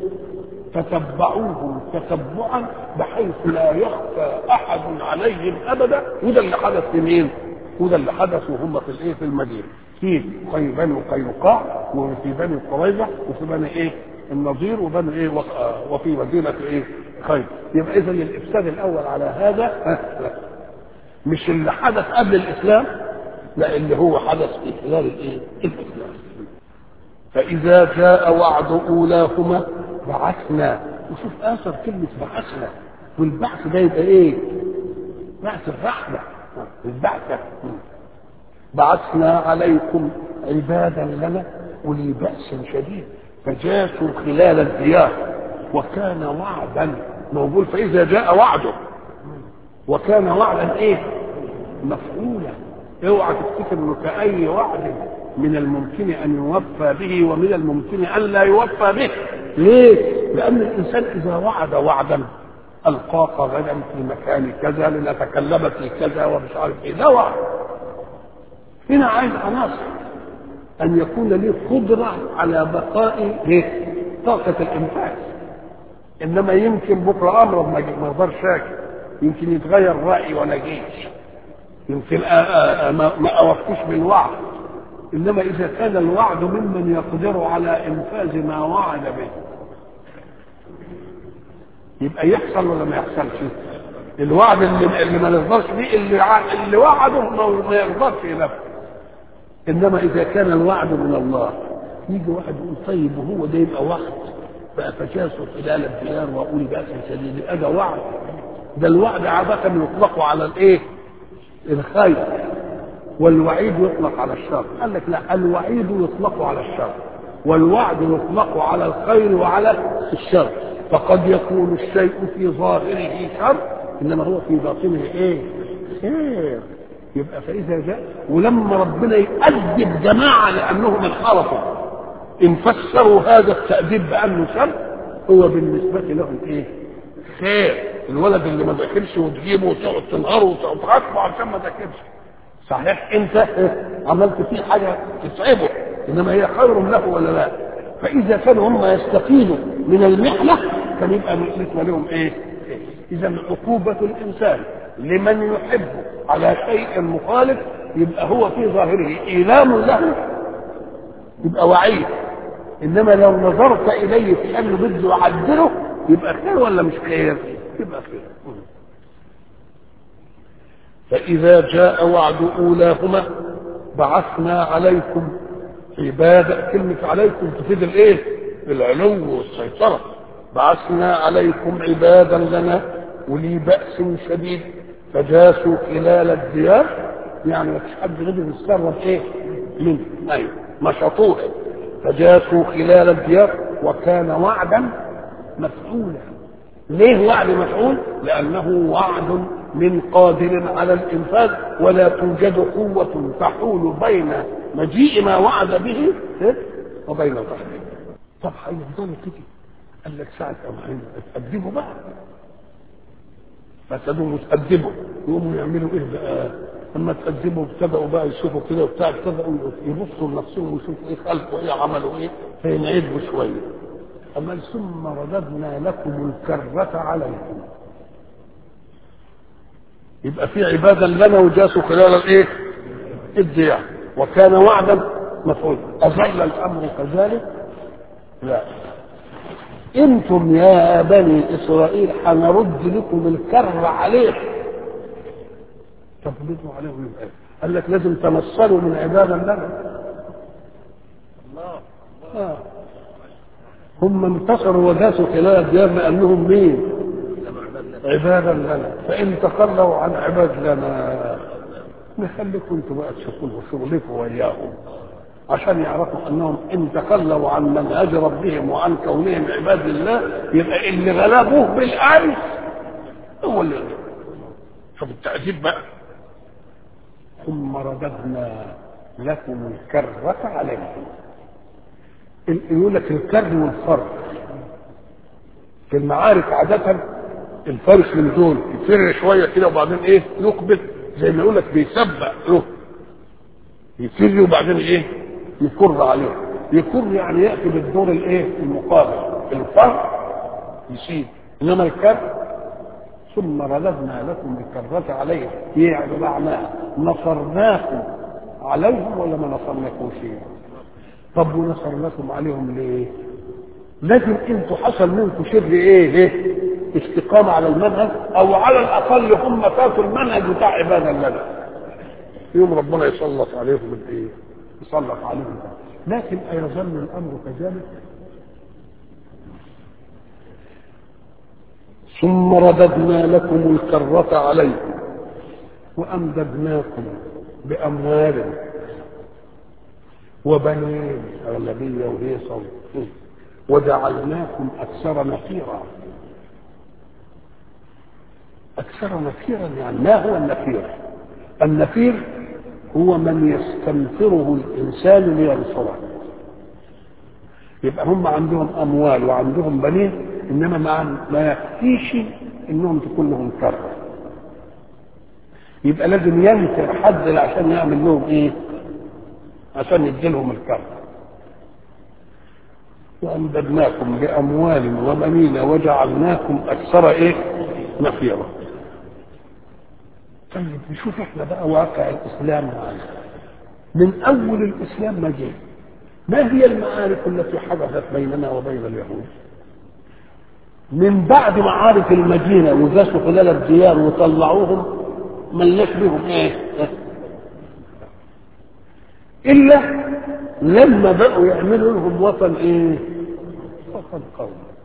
تتبعوه تتبعا بحيث لا يخفى احد عليهم ابدا وده اللي حدث في مين؟ وده اللي حدث وهم في الايه في المدينه في بني قينقاع وفي بني قريظه وفي بني ايه النظير وبني ايه وفي مدينه ايه خير يبقى اذا الافساد الاول على هذا مش اللي حدث قبل الاسلام لا اللي هو حدث في خلال الايه الاسلام فإذا جاء وعد أولاهما بعثنا وشوف آثر كلمة بعثنا والبعث ده يبقى إيه؟ بعث الرحمة البعثة بعثنا عليكم عبادا لنا أولي بأس شديد فجاسوا خلال الديار وكان وعدا موجود فإذا جاء وعده وكان وعدا إيه؟ مفعولا اوعى تفتكر انه كأي وعد من الممكن ان يوفى به ومن الممكن ان لا يوفى به ليه لان الانسان اذا وعد وعدا القاك غدا في مكان كذا لنتكلم في كذا ومش عارف ايه ده وعد هنا عايز عناصر ان يكون لي قدره على بقاء إيه؟ طاقه الانفاس انما يمكن بكره امر ما اقدرش اجي يمكن يتغير رايي وانا جيش يمكن ما اوفيش بالوعد انما اذا كان الوعد ممن يقدر على انفاذ ما وعد به يبقى يحصل ولا ما يحصلش الوعد اللي, اللي ما نقدرش بيه اللي اللي وعده ما يقدرش ينفذ انما اذا كان الوعد من الله يجي واحد يقول طيب وهو ده يبقى وعد فجاسوا خلال الديار واولي باس شديد يبقى ده وعد ده الوعد عادة يطلق على الايه؟ الخير والوعيد يطلق على الشر قال لك لا الوعيد يطلق على الشر والوعد يطلق على الخير وعلى الشر فقد يكون الشيء في ظاهره شر انما هو في باطنه ايه؟ خير يبقى فاذا جاء ولما ربنا يؤدب جماعه لانهم انحرفوا ان فسروا هذا التاديب بانه شر هو بالنسبه لهم ايه؟ خير الولد اللي ما ذاكرش وتجيبه وتقعد تنهره وتعاقبه عشان ما ذاكرش صحيح انت عملت فيه حاجه تتعبه انما هي خير له ولا لا؟ فاذا كانوا هم يستفيدوا من المحنه كان يبقى بالنسبه لهم ايه؟ اذا عقوبه الانسان لمن يحبه على شيء مخالف يبقى هو في ظاهره ايلام له يبقى وعيد انما لو نظرت اليه في انه بده يعدله يبقى خير ولا مش خير؟ يبقى خير فإذا جاء وعد أولاهما بعثنا عليكم عبادة كلمة عليكم تفيد الإيه؟ العلو والسيطرة بعثنا عليكم عبادا لنا ولي بأس شديد فجاسوا خلال الديار يعني ما فيش حد غير يستغرب إيه؟ منه أيوه نشطوه فجاسوا خلال الديار وكان وعدا مفعولا ليه وعد مفعول؟ لأنه وعد من قادر على الإنفاذ ولا توجد قوة تحول بين مجيء ما وعد به وبين ظهره. طب هيفضلوا كده قال لك ساعة أما تأدبوا بقى فسدوا تأدبوا يقوموا يعملوا إيه بقى؟ لما تقدموا ابتدأوا بقى يشوفوا كده وبتاع ابتدأوا يبصوا لنفسهم ويشوفوا ايه خلقوا ايه عملوا ايه فينعدوا شويه. أما ثم رددنا لكم الكرة عليكم. يبقى في عبادا لنا وجاسوا خلال الايه؟ الديار وكان وعدا مفعولا أظل الأمر كذلك؟ لا انتم يا بني اسرائيل هنرد لكم الكر عليكم طب ردوا عليهم يبقى قال لك لازم تمثلوا من عبادا لنا الله آه. هم انتصروا وجاسوا خلال الديار لانهم مين؟ عبادا لنا فان تخلوا عن عباد لنا نخليكم انتوا بقى تشوفوا شغلكم وياهم عشان يعرفوا انهم ان تخلوا عن منهج ربهم وعن كونهم عباد الله يبقى اللي غلبوه بالامس هو اللي غلب شوف التأديب بقى ثم رددنا لكم الكرة عليكم يقول لك الكر والفر في المعارك عادة الفارس من دول يفر شوية كده وبعدين ايه يقبل زي ما يقول لك بيسبق له يفر وبعدين ايه يكر عليه يكر يعني يأتي بالدور الايه المقابل الفر يسيب انما الكر ثم رددنا لكم الكرة عليهم يعني معناها نصرناكم عليهم ولا ما نصرناكم فيه طب ونصرناكم عليهم ليه لازم انتوا حصل منكم شر ايه ايه استقامة على المنهج او على الاقل هم فاتوا المنهج بتاع عبادا لنا يوم ربنا يسلط عليهم الايه يسلط عليهم لكن ايظل الامر كذلك ثم رددنا لكم الكرة عليكم وأمددناكم بأموال وبنين أغلبية وهيصة وجعلناكم أكثر نفيرا أكثر نفيرا يعني ما هو النفير؟ النفير هو من يستنفره الإنسان لينصره يبقى هم عندهم أموال وعندهم بنين انما ما ما يكفيش انهم تكون لهم كره يبقى لازم ينكر حد عشان يعمل لهم ايه عشان يدي لهم الكره وامددناكم باموال وبنين وجعلناكم اكثر ايه نفيرا طيب نشوف احنا بقى واقع الاسلام معنا من اول الاسلام ما جه ما هي المعارك التي حدثت بيننا وبين اليهود من بعد معارك المدينة وجاسوا خلال الديار وطلعوهم ملناش بهم ايه إلا لما بقوا يعملوا لهم وطن ايه وطن قومي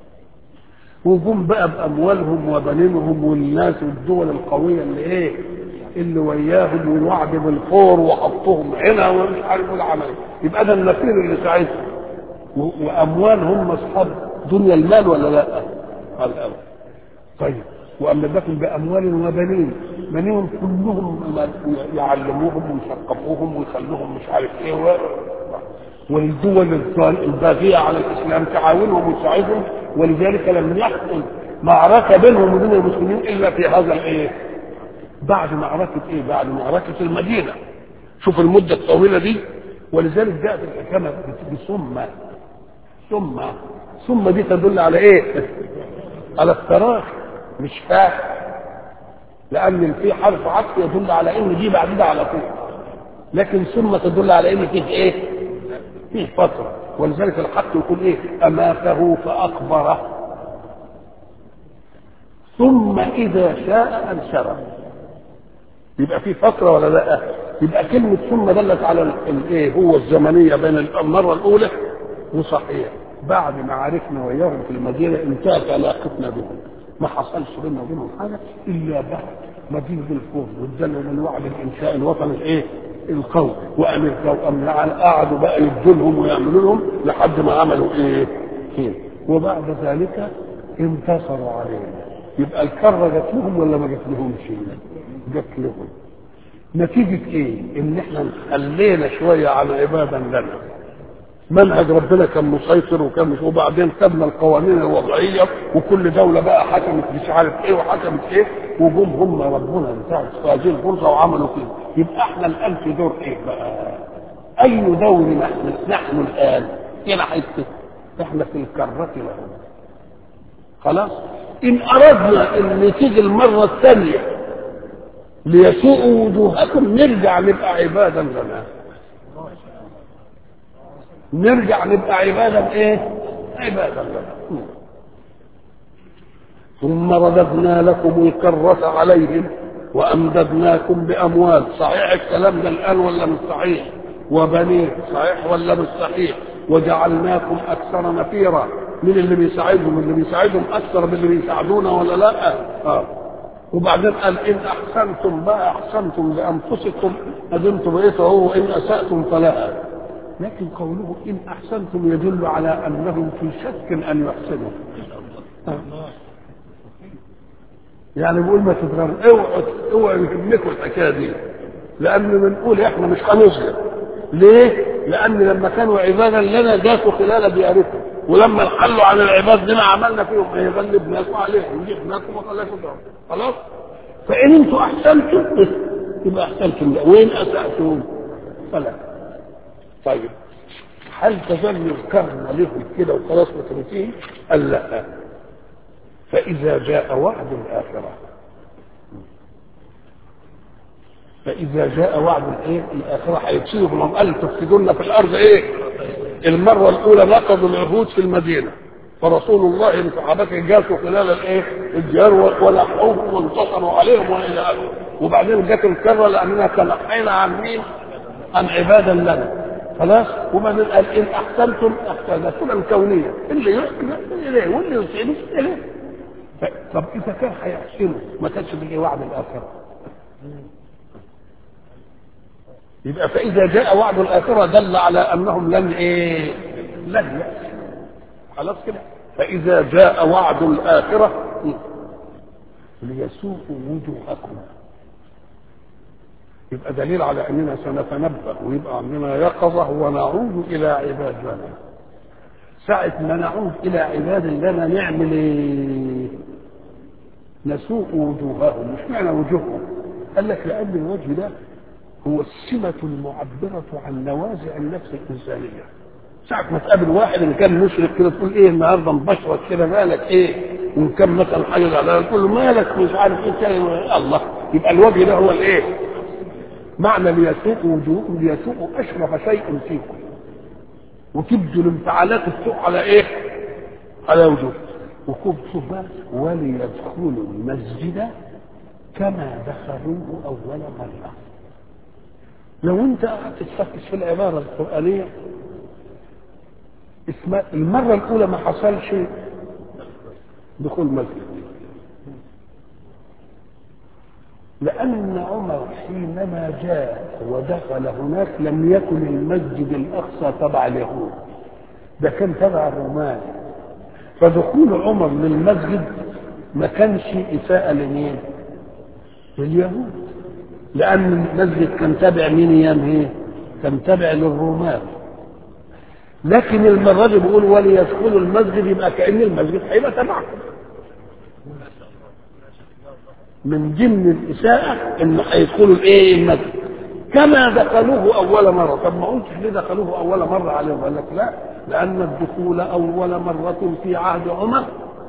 وجم بقى باموالهم وبنينهم والناس والدول القويه اللي ايه اللي وياهم والوعد بالفور وحطهم هنا ومش عارف ايه العمل يبقى ده النفير اللي ساعدهم و- واموال هم اصحاب دنيا المال ولا لا؟ على الاول طيب وامدكم باموال وبنين بنيهم كلهم يعلموهم ويثقفوهم ويخلوهم مش عارف ايه و... والدول الظال- الباغيه على الاسلام تعاونهم وتساعدهم ولذلك لم يحصل معركه بينهم وبين المسلمين الا في هذا الايه؟ بعد معركه ايه؟ بعد معركه المدينه شوف المده الطويله دي ولذلك جاءت الحكمه بثم ثم ثم دي تدل على ايه؟ على التراخي مش فاهم لان في حرف عطف يدل على ان دي بعدها على طول لكن ثم تدل على ان فيه ايه؟ فيه فتره ولذلك الحق يقول ايه؟ اماته فاقبره ثم اذا شاء انشره يبقى في فتره ولا لا؟ يبقى كلمه ثم دلت على ال- الايه هو الزمنيه بين المره الاولى وصحيح بعد ما عرفنا وياهم في المدينه انتهت علاقتنا بهم ما حصلش بيننا وبينهم حاجه الا بعد مدينه الكفر وادالهم الوعد الانشاء الوطن الايه؟ القوي وامريكا وامن قعدوا بقى يدوا لهم ويعملوا لهم لحد ما عملوا ايه؟ خير وبعد ذلك انتصروا عليهم يبقى الكره جات لهم ولا ما جات لهمش؟ جات لهم نتيجة ايه؟ ان احنا خلينا شوية عن عبادة لنا منهج ربنا كان مسيطر وكان مش وبعدين خدنا القوانين الوضعية وكل دولة بقى حكمت مش عارف ايه وحكمت ايه وجم هم ربنا انتهت في هذه الفرصة وعملوا كده يبقى احنا الآن في دور ايه بقى؟ أي دور نحن نحن الآن؟ إلى حتة احنا في الكرة لهم خلاص؟ إن أردنا أن تيجي المرة الثانية ليسوءوا وجوهكم نرجع نبقى عبادا لنا نرجع نبقى عبادا ايه عبادا لنا ثم رددنا لكم الكرة عليهم وأمددناكم بأموال صحيح الكلام ده الآن ولا مش صحيح وبنين صحيح ولا مش صحيح وجعلناكم أكثر نفيرا من اللي بيساعدهم اللي بيساعدهم أكثر من اللي بيساعدونا ولا لا آه. وبعدين قال إن أحسنتم بقى أحسنتم لأنفسكم أدمتم إيه فهو وإن أسأتم فلا لكن قوله إن أحسنتم يدل على أنهم في شك أن يحسنوا آه. يعني بيقول ما تتغير اوعوا اوعوا يهمكم الحكايه دي لان بنقول احنا مش هنظلم ليه؟ لان لما كانوا عبادا لنا جاتوا خلال دياركم ولما انحلوا عن العباد لنا عملنا فيهم ايه؟ غلبناكم عليهم وجبناكم وخلاكم دعوا خلاص؟ فان انتم احسنتم يبقى احسنتم لا وين اساتم؟ فلا طيب هل تظل الكرم لهم كده وخلاص وتنتهي؟ قال لا فإذا جاء وعد الآخرة فإذا جاء وعد الإيه؟ الآخرة هيتصيبوا لهم قال تفسدون في الأرض إيه؟ المرة الأولى نقضوا العهود في المدينة فرسول الله من صحابته جاسوا خلال الإيه؟ الديار ولحقوهم وانتصروا عليهم وإلى آخره وبعدين جت الكرة لأننا تنحينا عن مين؟ عن عبادا لنا خلاص وبعدين قال إن أحسنتم أحسن سنن كونية اللي يحسن إليه واللي يسعد إليه طب اذا كان هيحسنوا ما كانش بيجي وعد الاخره يبقى فاذا جاء وعد الاخره دل على انهم لن ايه لن يحسنوا خلاص كده فاذا جاء وعد الاخره ليسوقوا وجوهكم يبقى دليل على اننا سنتنبه ويبقى عندنا يقظه ونعود الى عبادنا ساعة ما نعود إلى عباد لنا نعمل إيه؟ نسوق وجوههم مش معنى وجوههم قال لك لأن الوجه ده هو السمة المعبرة عن نوازع النفس الإنسانية ساعة ما تقابل واحد إن كان مشرك كده تقول إيه النهارده مبشرك كده مالك إيه؟ وإن كان مثلا حاجة على تقول له مالك مش عارف إيه تاني الله يبقى الوجه ده هو الإيه؟ معنى ليسوق وجوهكم ليسوقوا أشرف شيء فيكم وتبدو الانفعالات السوء على ايه؟ على وجوه وكوب شوف بقى وليدخلوا المسجد كما دخلوه اول مره لو انت قعدت تفكس في العباره دخول مسجد لأن عمر حينما جاء ودخل هناك لم يكن المسجد الأقصى تبع اليهود ده كان تبع الرومان فدخول عمر للمسجد ما كانش إساءة لمين؟ لليهود لأن المسجد كان تابع مين أيام إيه؟ كان تابع للرومان لكن المرة دي بيقول وليدخلوا المسجد يبقى كأن المسجد هيبقى تبعهم من ضمن الإساءة إن هيدخلوا الإيه المسجد كما دخلوه أول مرة طب ما قلتش ليه دخلوه أول مرة عليهم قال لك لا لأن الدخول أول مرة في عهد عمر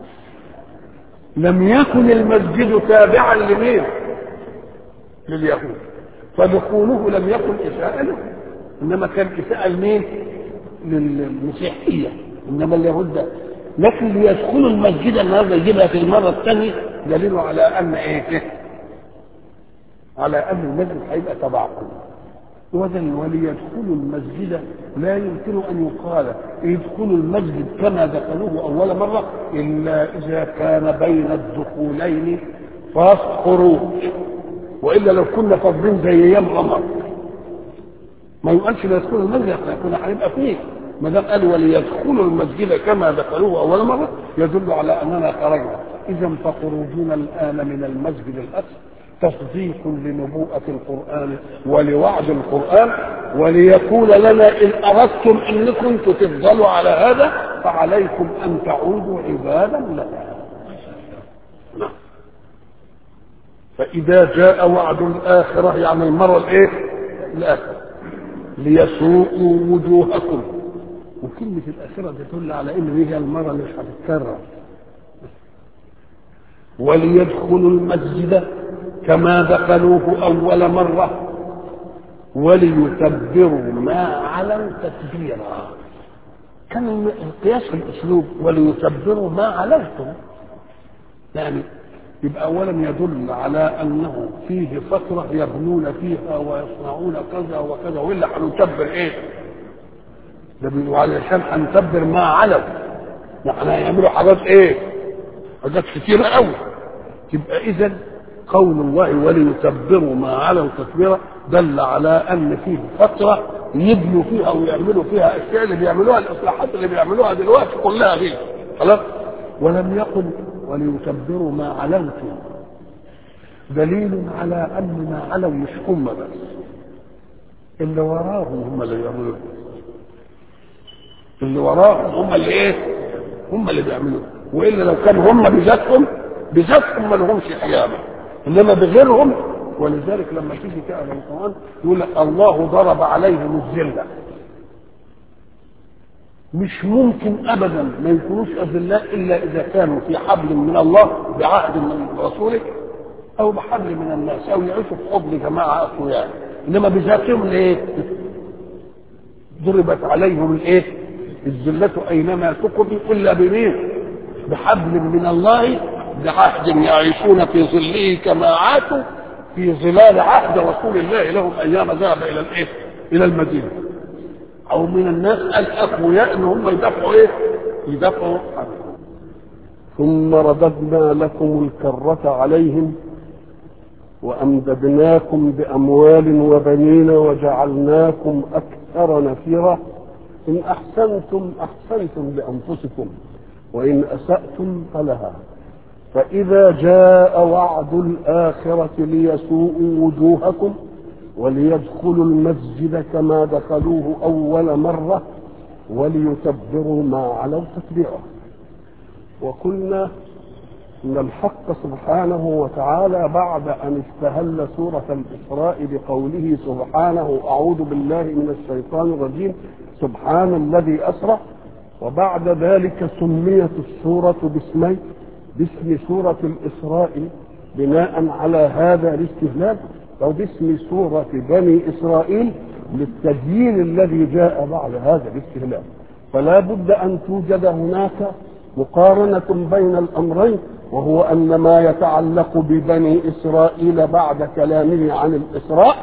لم يكن المسجد تابعا لمين؟ لليهود فدخوله لم يكن إساءة له إنما كان إساءة لمين؟ للمسيحية إنما اليهود ده لكن ليدخلوا المسجد النهارده يجيبها في المرة الثانية دليل على أن إيه؟ على أن المسجد هيبقى تبعهم وذل وليدخلوا المسجد لا يمكن أن يقال ادخلوا المسجد كما دخلوه أول مرة إلا إذا كان بين الدخولين فاصل خروج وإلا لو كنا فاضلين زي أيام عمر ما يقالش لا يدخلوا المسجد احنا كنا هنبقى فيه ما دام قال وليدخلوا المسجد كما دخلوه أول مرة يدل على أننا خرجنا إذا فخروجنا الآن من المسجد الأقصى تصديق لنبوءة القرآن ولوعد القرآن وليقول لنا إن أردتم أنكم تفضلوا على هذا فعليكم أن تعودوا عبادا لنا نعم. فإذا جاء وعد الآخرة يعني المرة الإيه؟ الآخرة ليسوءوا وجوهكم وكلمة الآخرة تدل على إن هي المرة مش هتتكرر وليدخلوا المسجد كما دخلوه أول مرة وليتبروا ما علوا تتبيرا كان القياس في الأسلوب وليتبروا ما علوتم يعني يبقى أولا يدل على أنه فيه فترة يبنون فيها ويصنعون كذا وكذا وإلا هنتبر إيه؟ ده بيقولوا علشان هنتبر ما علوا يعني هيعملوا حاجات إيه؟ حاجات كتيرة قوي يبقى إذا قول الله وليتبروا ما علوا تتبيرا دل على ان فيه فتره يبنوا فيها ويعملوا فيها الاشياء اللي بيعملوها الاصلاحات اللي بيعملوها دلوقتي كلها دي خلاص ولم يقل وليتبروا ما علوتم دليل على ان ما علوا مش هم بس اللي وراهم هم اللي بيعملوه اللي وراهم هم اللي ايه هم اللي بيعملوه والا لو كان هم بذاتهم بذاتهم ما لهمش قيامه انما بغيرهم ولذلك لما تيجي تقرا القران يقول لك الله ضرب عليهم الذله مش ممكن ابدا ما يكونوش اذلاء الا اذا كانوا في حبل من الله بعهد من رسوله او بحبل من الناس او يعيشوا في حضن جماعه اقوياء انما بذاتهم ليه؟ ضربت عليهم الايه؟ الذله اينما تقضي الا بمين؟ بحبل من الله بعهد يعيشون في ظله كما عاشوا في ظلال عهد رسول الله لهم ايام ذهب الى الايه؟ الى المدينه. او من الناس الاقوياء ان هم يدافعوا ايه؟ يدافعوا عنهم. ثم رددنا لكم الكرة عليهم وأمددناكم بأموال وبنين وجعلناكم أكثر نفيرا إن أحسنتم أحسنتم لأنفسكم وإن أسأتم فلها فإذا جاء وعد الآخرة ليسوءوا وجوهكم وليدخلوا المسجد كما دخلوه أول مرة وليتبروا ما علوا تتبيعه وقلنا ان الحق سبحانه وتعالى بعد ان استهل سوره الاسراء بقوله سبحانه اعوذ بالله من الشيطان الرجيم سبحان الذي اسرى وبعد ذلك سميت السوره باسمين باسم سوره الاسراء بناء على هذا الاستهلال او باسم سوره بني اسرائيل للتدين الذي جاء بعد هذا الاستهلال فلا بد ان توجد هناك مقارنة بين الأمرين وهو أن ما يتعلق ببني إسرائيل بعد كلامه عن الإسراء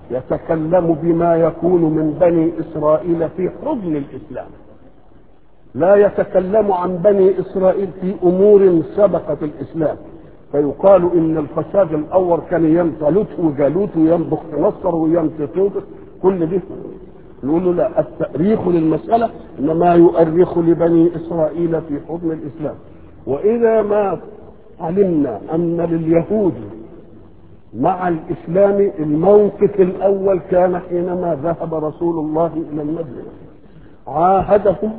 يتكلم بما يكون من بني إسرائيل في حضن الإسلام لا يتكلم عن بني إسرائيل في أمور سبقت الإسلام فيقال إن الفساد الأول كان ينطلت وجالوت وينبخ نصر وينطلت كل ده نقول له لا التأريخ للمسألة إنما يؤرخ لبني إسرائيل في حكم الإسلام وإذا ما علمنا أن لليهود مع الإسلام الموقف الأول كان حينما ذهب رسول الله إلى المدينة عاهدهم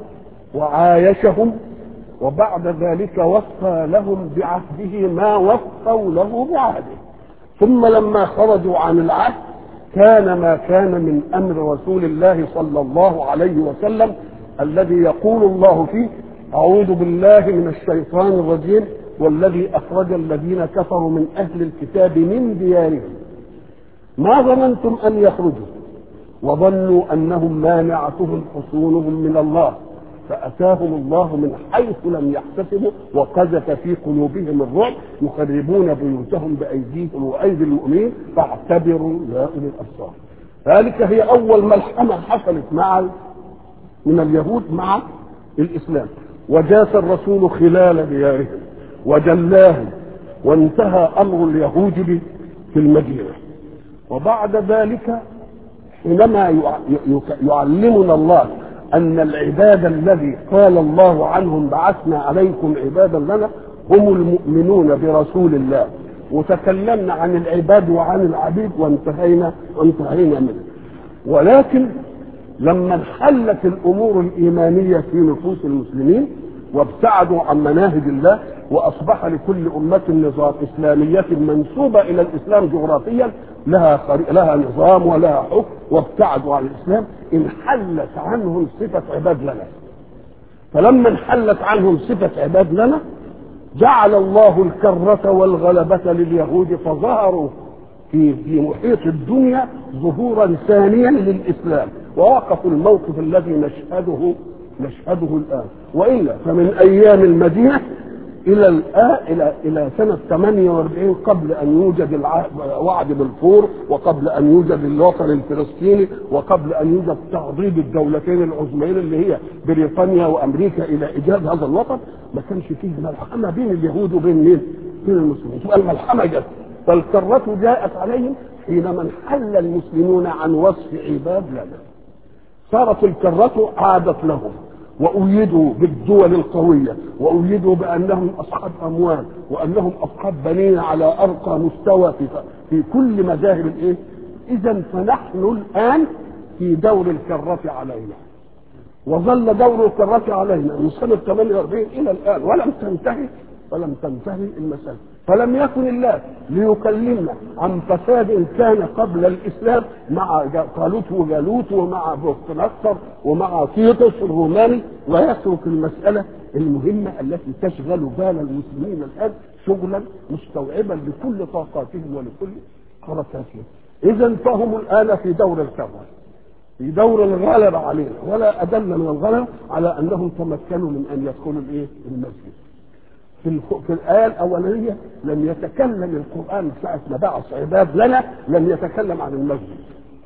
وعايشهم وبعد ذلك وفى لهم بعهده ما وفوا له بعهده ثم لما خرجوا عن العهد كان ما كان من امر رسول الله صلى الله عليه وسلم الذي يقول الله فيه اعوذ بالله من الشيطان الرجيم والذي اخرج الذين كفروا من اهل الكتاب من ديارهم ما ظننتم ان يخرجوا وظنوا انهم مانعتهم حصونهم من الله فأتاهم الله من حيث لم يحتسبوا وقذف في قلوبهم الرعب يخربون بيوتهم بأيديهم وأيدي المؤمنين فاعتبروا يا أولي الأبصار ذلك هي أول ملحمة حصلت مع من اليهود مع الإسلام وجاس الرسول خلال ديارهم وجلاهم وانتهى أمر اليهود في المدينة وبعد ذلك حينما يعلمنا الله أن العباد الذي قال الله عنهم بعثنا عليكم عبادا لنا هم المؤمنون برسول الله وتكلمنا عن العباد وعن العبيد وانتهينا وانتهينا منه ولكن لما انحلت الأمور الإيمانية في نفوس المسلمين وابتعدوا عن مناهج الله واصبح لكل امه نظام اسلاميه منسوبه الى الاسلام جغرافيا لها خري... لها نظام ولها حكم وابتعدوا عن الاسلام انحلت عنهم صفه عباد لنا فلما انحلت عنهم صفه عباد لنا جعل الله الكرة والغلبة لليهود فظهروا في في محيط الدنيا ظهورا ثانيا للاسلام ووقفوا الموقف الذي نشهده نشهده الان والا فمن ايام المدينه الى الان الى الى سنه 48 قبل ان يوجد الوعد بالفور وقبل ان يوجد الوطن الفلسطيني وقبل ان يوجد تعضيد الدولتين العظميين اللي هي بريطانيا وامريكا الى ايجاد هذا الوطن ما كانش فيه ملحمه بين اليهود وبين مين؟ بين المسلمين تبقى الملحمه جت فالكرة جاءت عليهم حينما انحل المسلمون عن وصف عباد لنا صارت الكرة عادت لهم وأيدوا بالدول القوية وأيدوا بأنهم أصحاب أموال وأنهم أصحاب بنين على أرقى مستوى في, في كل مذاهب الإيه؟ إذا فنحن الآن في دور الكرة علينا وظل دور الكرة علينا من سنة 48 إلى الآن ولم تنتهي ولم تنتهي المسألة فلم يكن الله ليكلمنا عن فساد كان قبل الإسلام مع طالوت وجالوت ومع بوخت نصر ومع تيتوس الروماني ويترك المسألة المهمة التي تشغل بال المسلمين الآن شغلا مستوعبا لكل طاقاتهم ولكل حركاتهم إذا فهم الآن في دور الكرة في دور الغلبة علينا ولا أدل من الغلبة على أنهم تمكنوا من أن يدخلوا الإيه؟ المسجد في, في الآية الأولانية لم يتكلم القرآن ساعة ما بعث عباد لنا لم يتكلم عن المسجد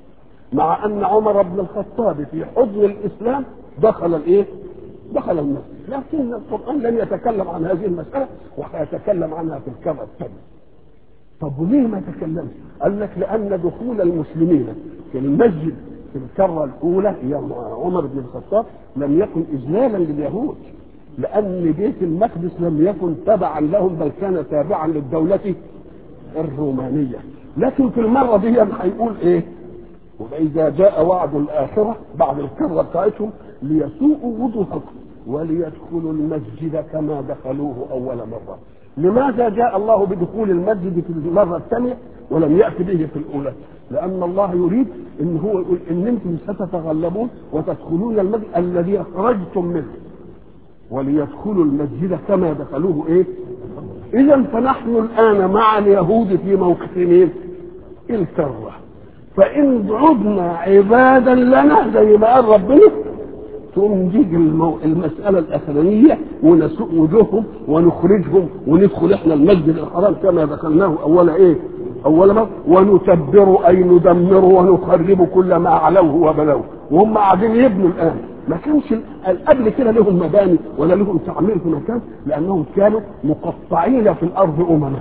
مع أن عمر بن الخطاب في حضن الإسلام دخل الإيه؟ دخل المسجد لكن القرآن لم يتكلم عن هذه المسألة وسيتكلم عنها في الكرة الثانية طب وليه ما تكلمش؟ قال لك لأن دخول المسلمين في المسجد في الكرة الأولى هي عمر بن الخطاب لم يكن إذلالا لليهود لأن بيت المقدس لم يكن تبعا لهم بل كان تابعا للدولة الرومانية لكن في المرة دي هيقول إيه وإذا جاء وعد الآخرة بعد الكرة بتاعتهم ليسوءوا وجوهكم وليدخلوا المسجد كما دخلوه أول مرة لماذا جاء الله بدخول المسجد في المرة الثانية ولم يأتي به في الأولى لأن الله يريد إن هو يقول إن أنتم ستتغلبون وتدخلون المسجد الذي أخرجتم منه وليدخلوا المسجد كما دخلوه ايه اذا فنحن الان مع اليهود في موقف مين الكره فان عدنا عبادا لنا زي ما قال ربنا تقوم نجيب المو... المسألة الأخرانية ونسوق وجوههم ونخرجهم وندخل احنا المسجد الحرام كما دخلناه أول إيه؟ أول مرة ونتبر أي ندمر ونخرب كل ما علوه وبلوه وهم قاعدين يبنوا الآن ما كانش قبل كده لهم مباني ولا لهم تعمير في مكان لانهم كانوا مقطعين في الارض امما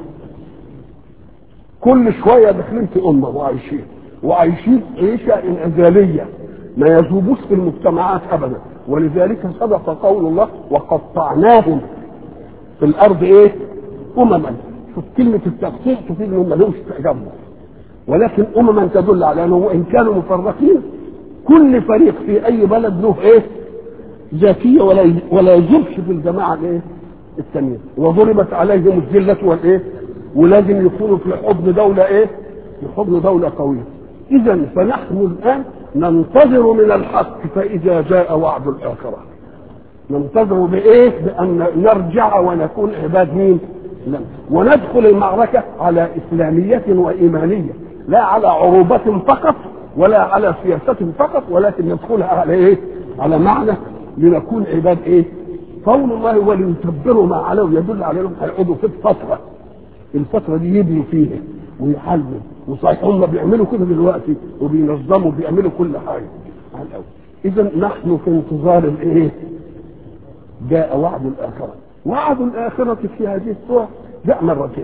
كل شويه داخلين في امه وعايشين وعايشين عيشه انعزاليه ما يذوبوش في المجتمعات ابدا ولذلك صدق قول الله وقطعناهم في الارض ايه امما شوف كلمه التقطيع تفيد انهم ما لهمش تجمع ولكن امما تدل على انه وان كانوا مفرقين كل فريق في اي بلد له ايه ذاتيه ولا ولا يجبش في الجماعه الايه الثانيه وضربت عليهم الذله والايه ولازم يكونوا في حضن دوله ايه في حضن دوله قويه اذا فنحن الان ننتظر من الحق فاذا جاء وعد الاخره ننتظر بايه بان نرجع ونكون عباد مين لا. وندخل المعركه على اسلاميه وايمانيه لا على عروبه فقط ولا على سياسة فقط ولكن ندخلها على ايه؟ على معنى لنكون عباد ايه؟ قول الله وليتبروا ما علوا يدل على انهم هيقعدوا في فترة الفترة دي يبنوا فيها ويحلوا وصحيح هم بيعملوا كده دلوقتي وبينظموا بيعملوا كل حاجة على الأول إذا نحن في انتظار الايه؟ جاء وعد الآخرة وعد الآخرة في هذه السورة جاء مرتين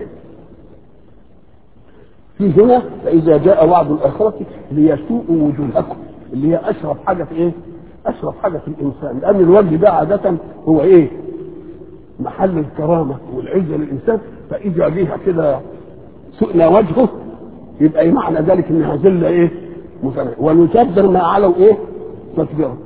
في هنا فإذا جاء وعد الآخرة ليسوء وجوهكم اللي هي أشرف حاجة في إيه؟ أشرف حاجة في الإنسان لأن الوجه ده عادة هو إيه؟ محل الكرامة والعزة للإنسان فإذا بيها كده سئنا وجهه يبقى إيه معنى ذلك إنها ذلة إيه؟ مسلمة ونكبر ما علوا إيه؟ تكبيرا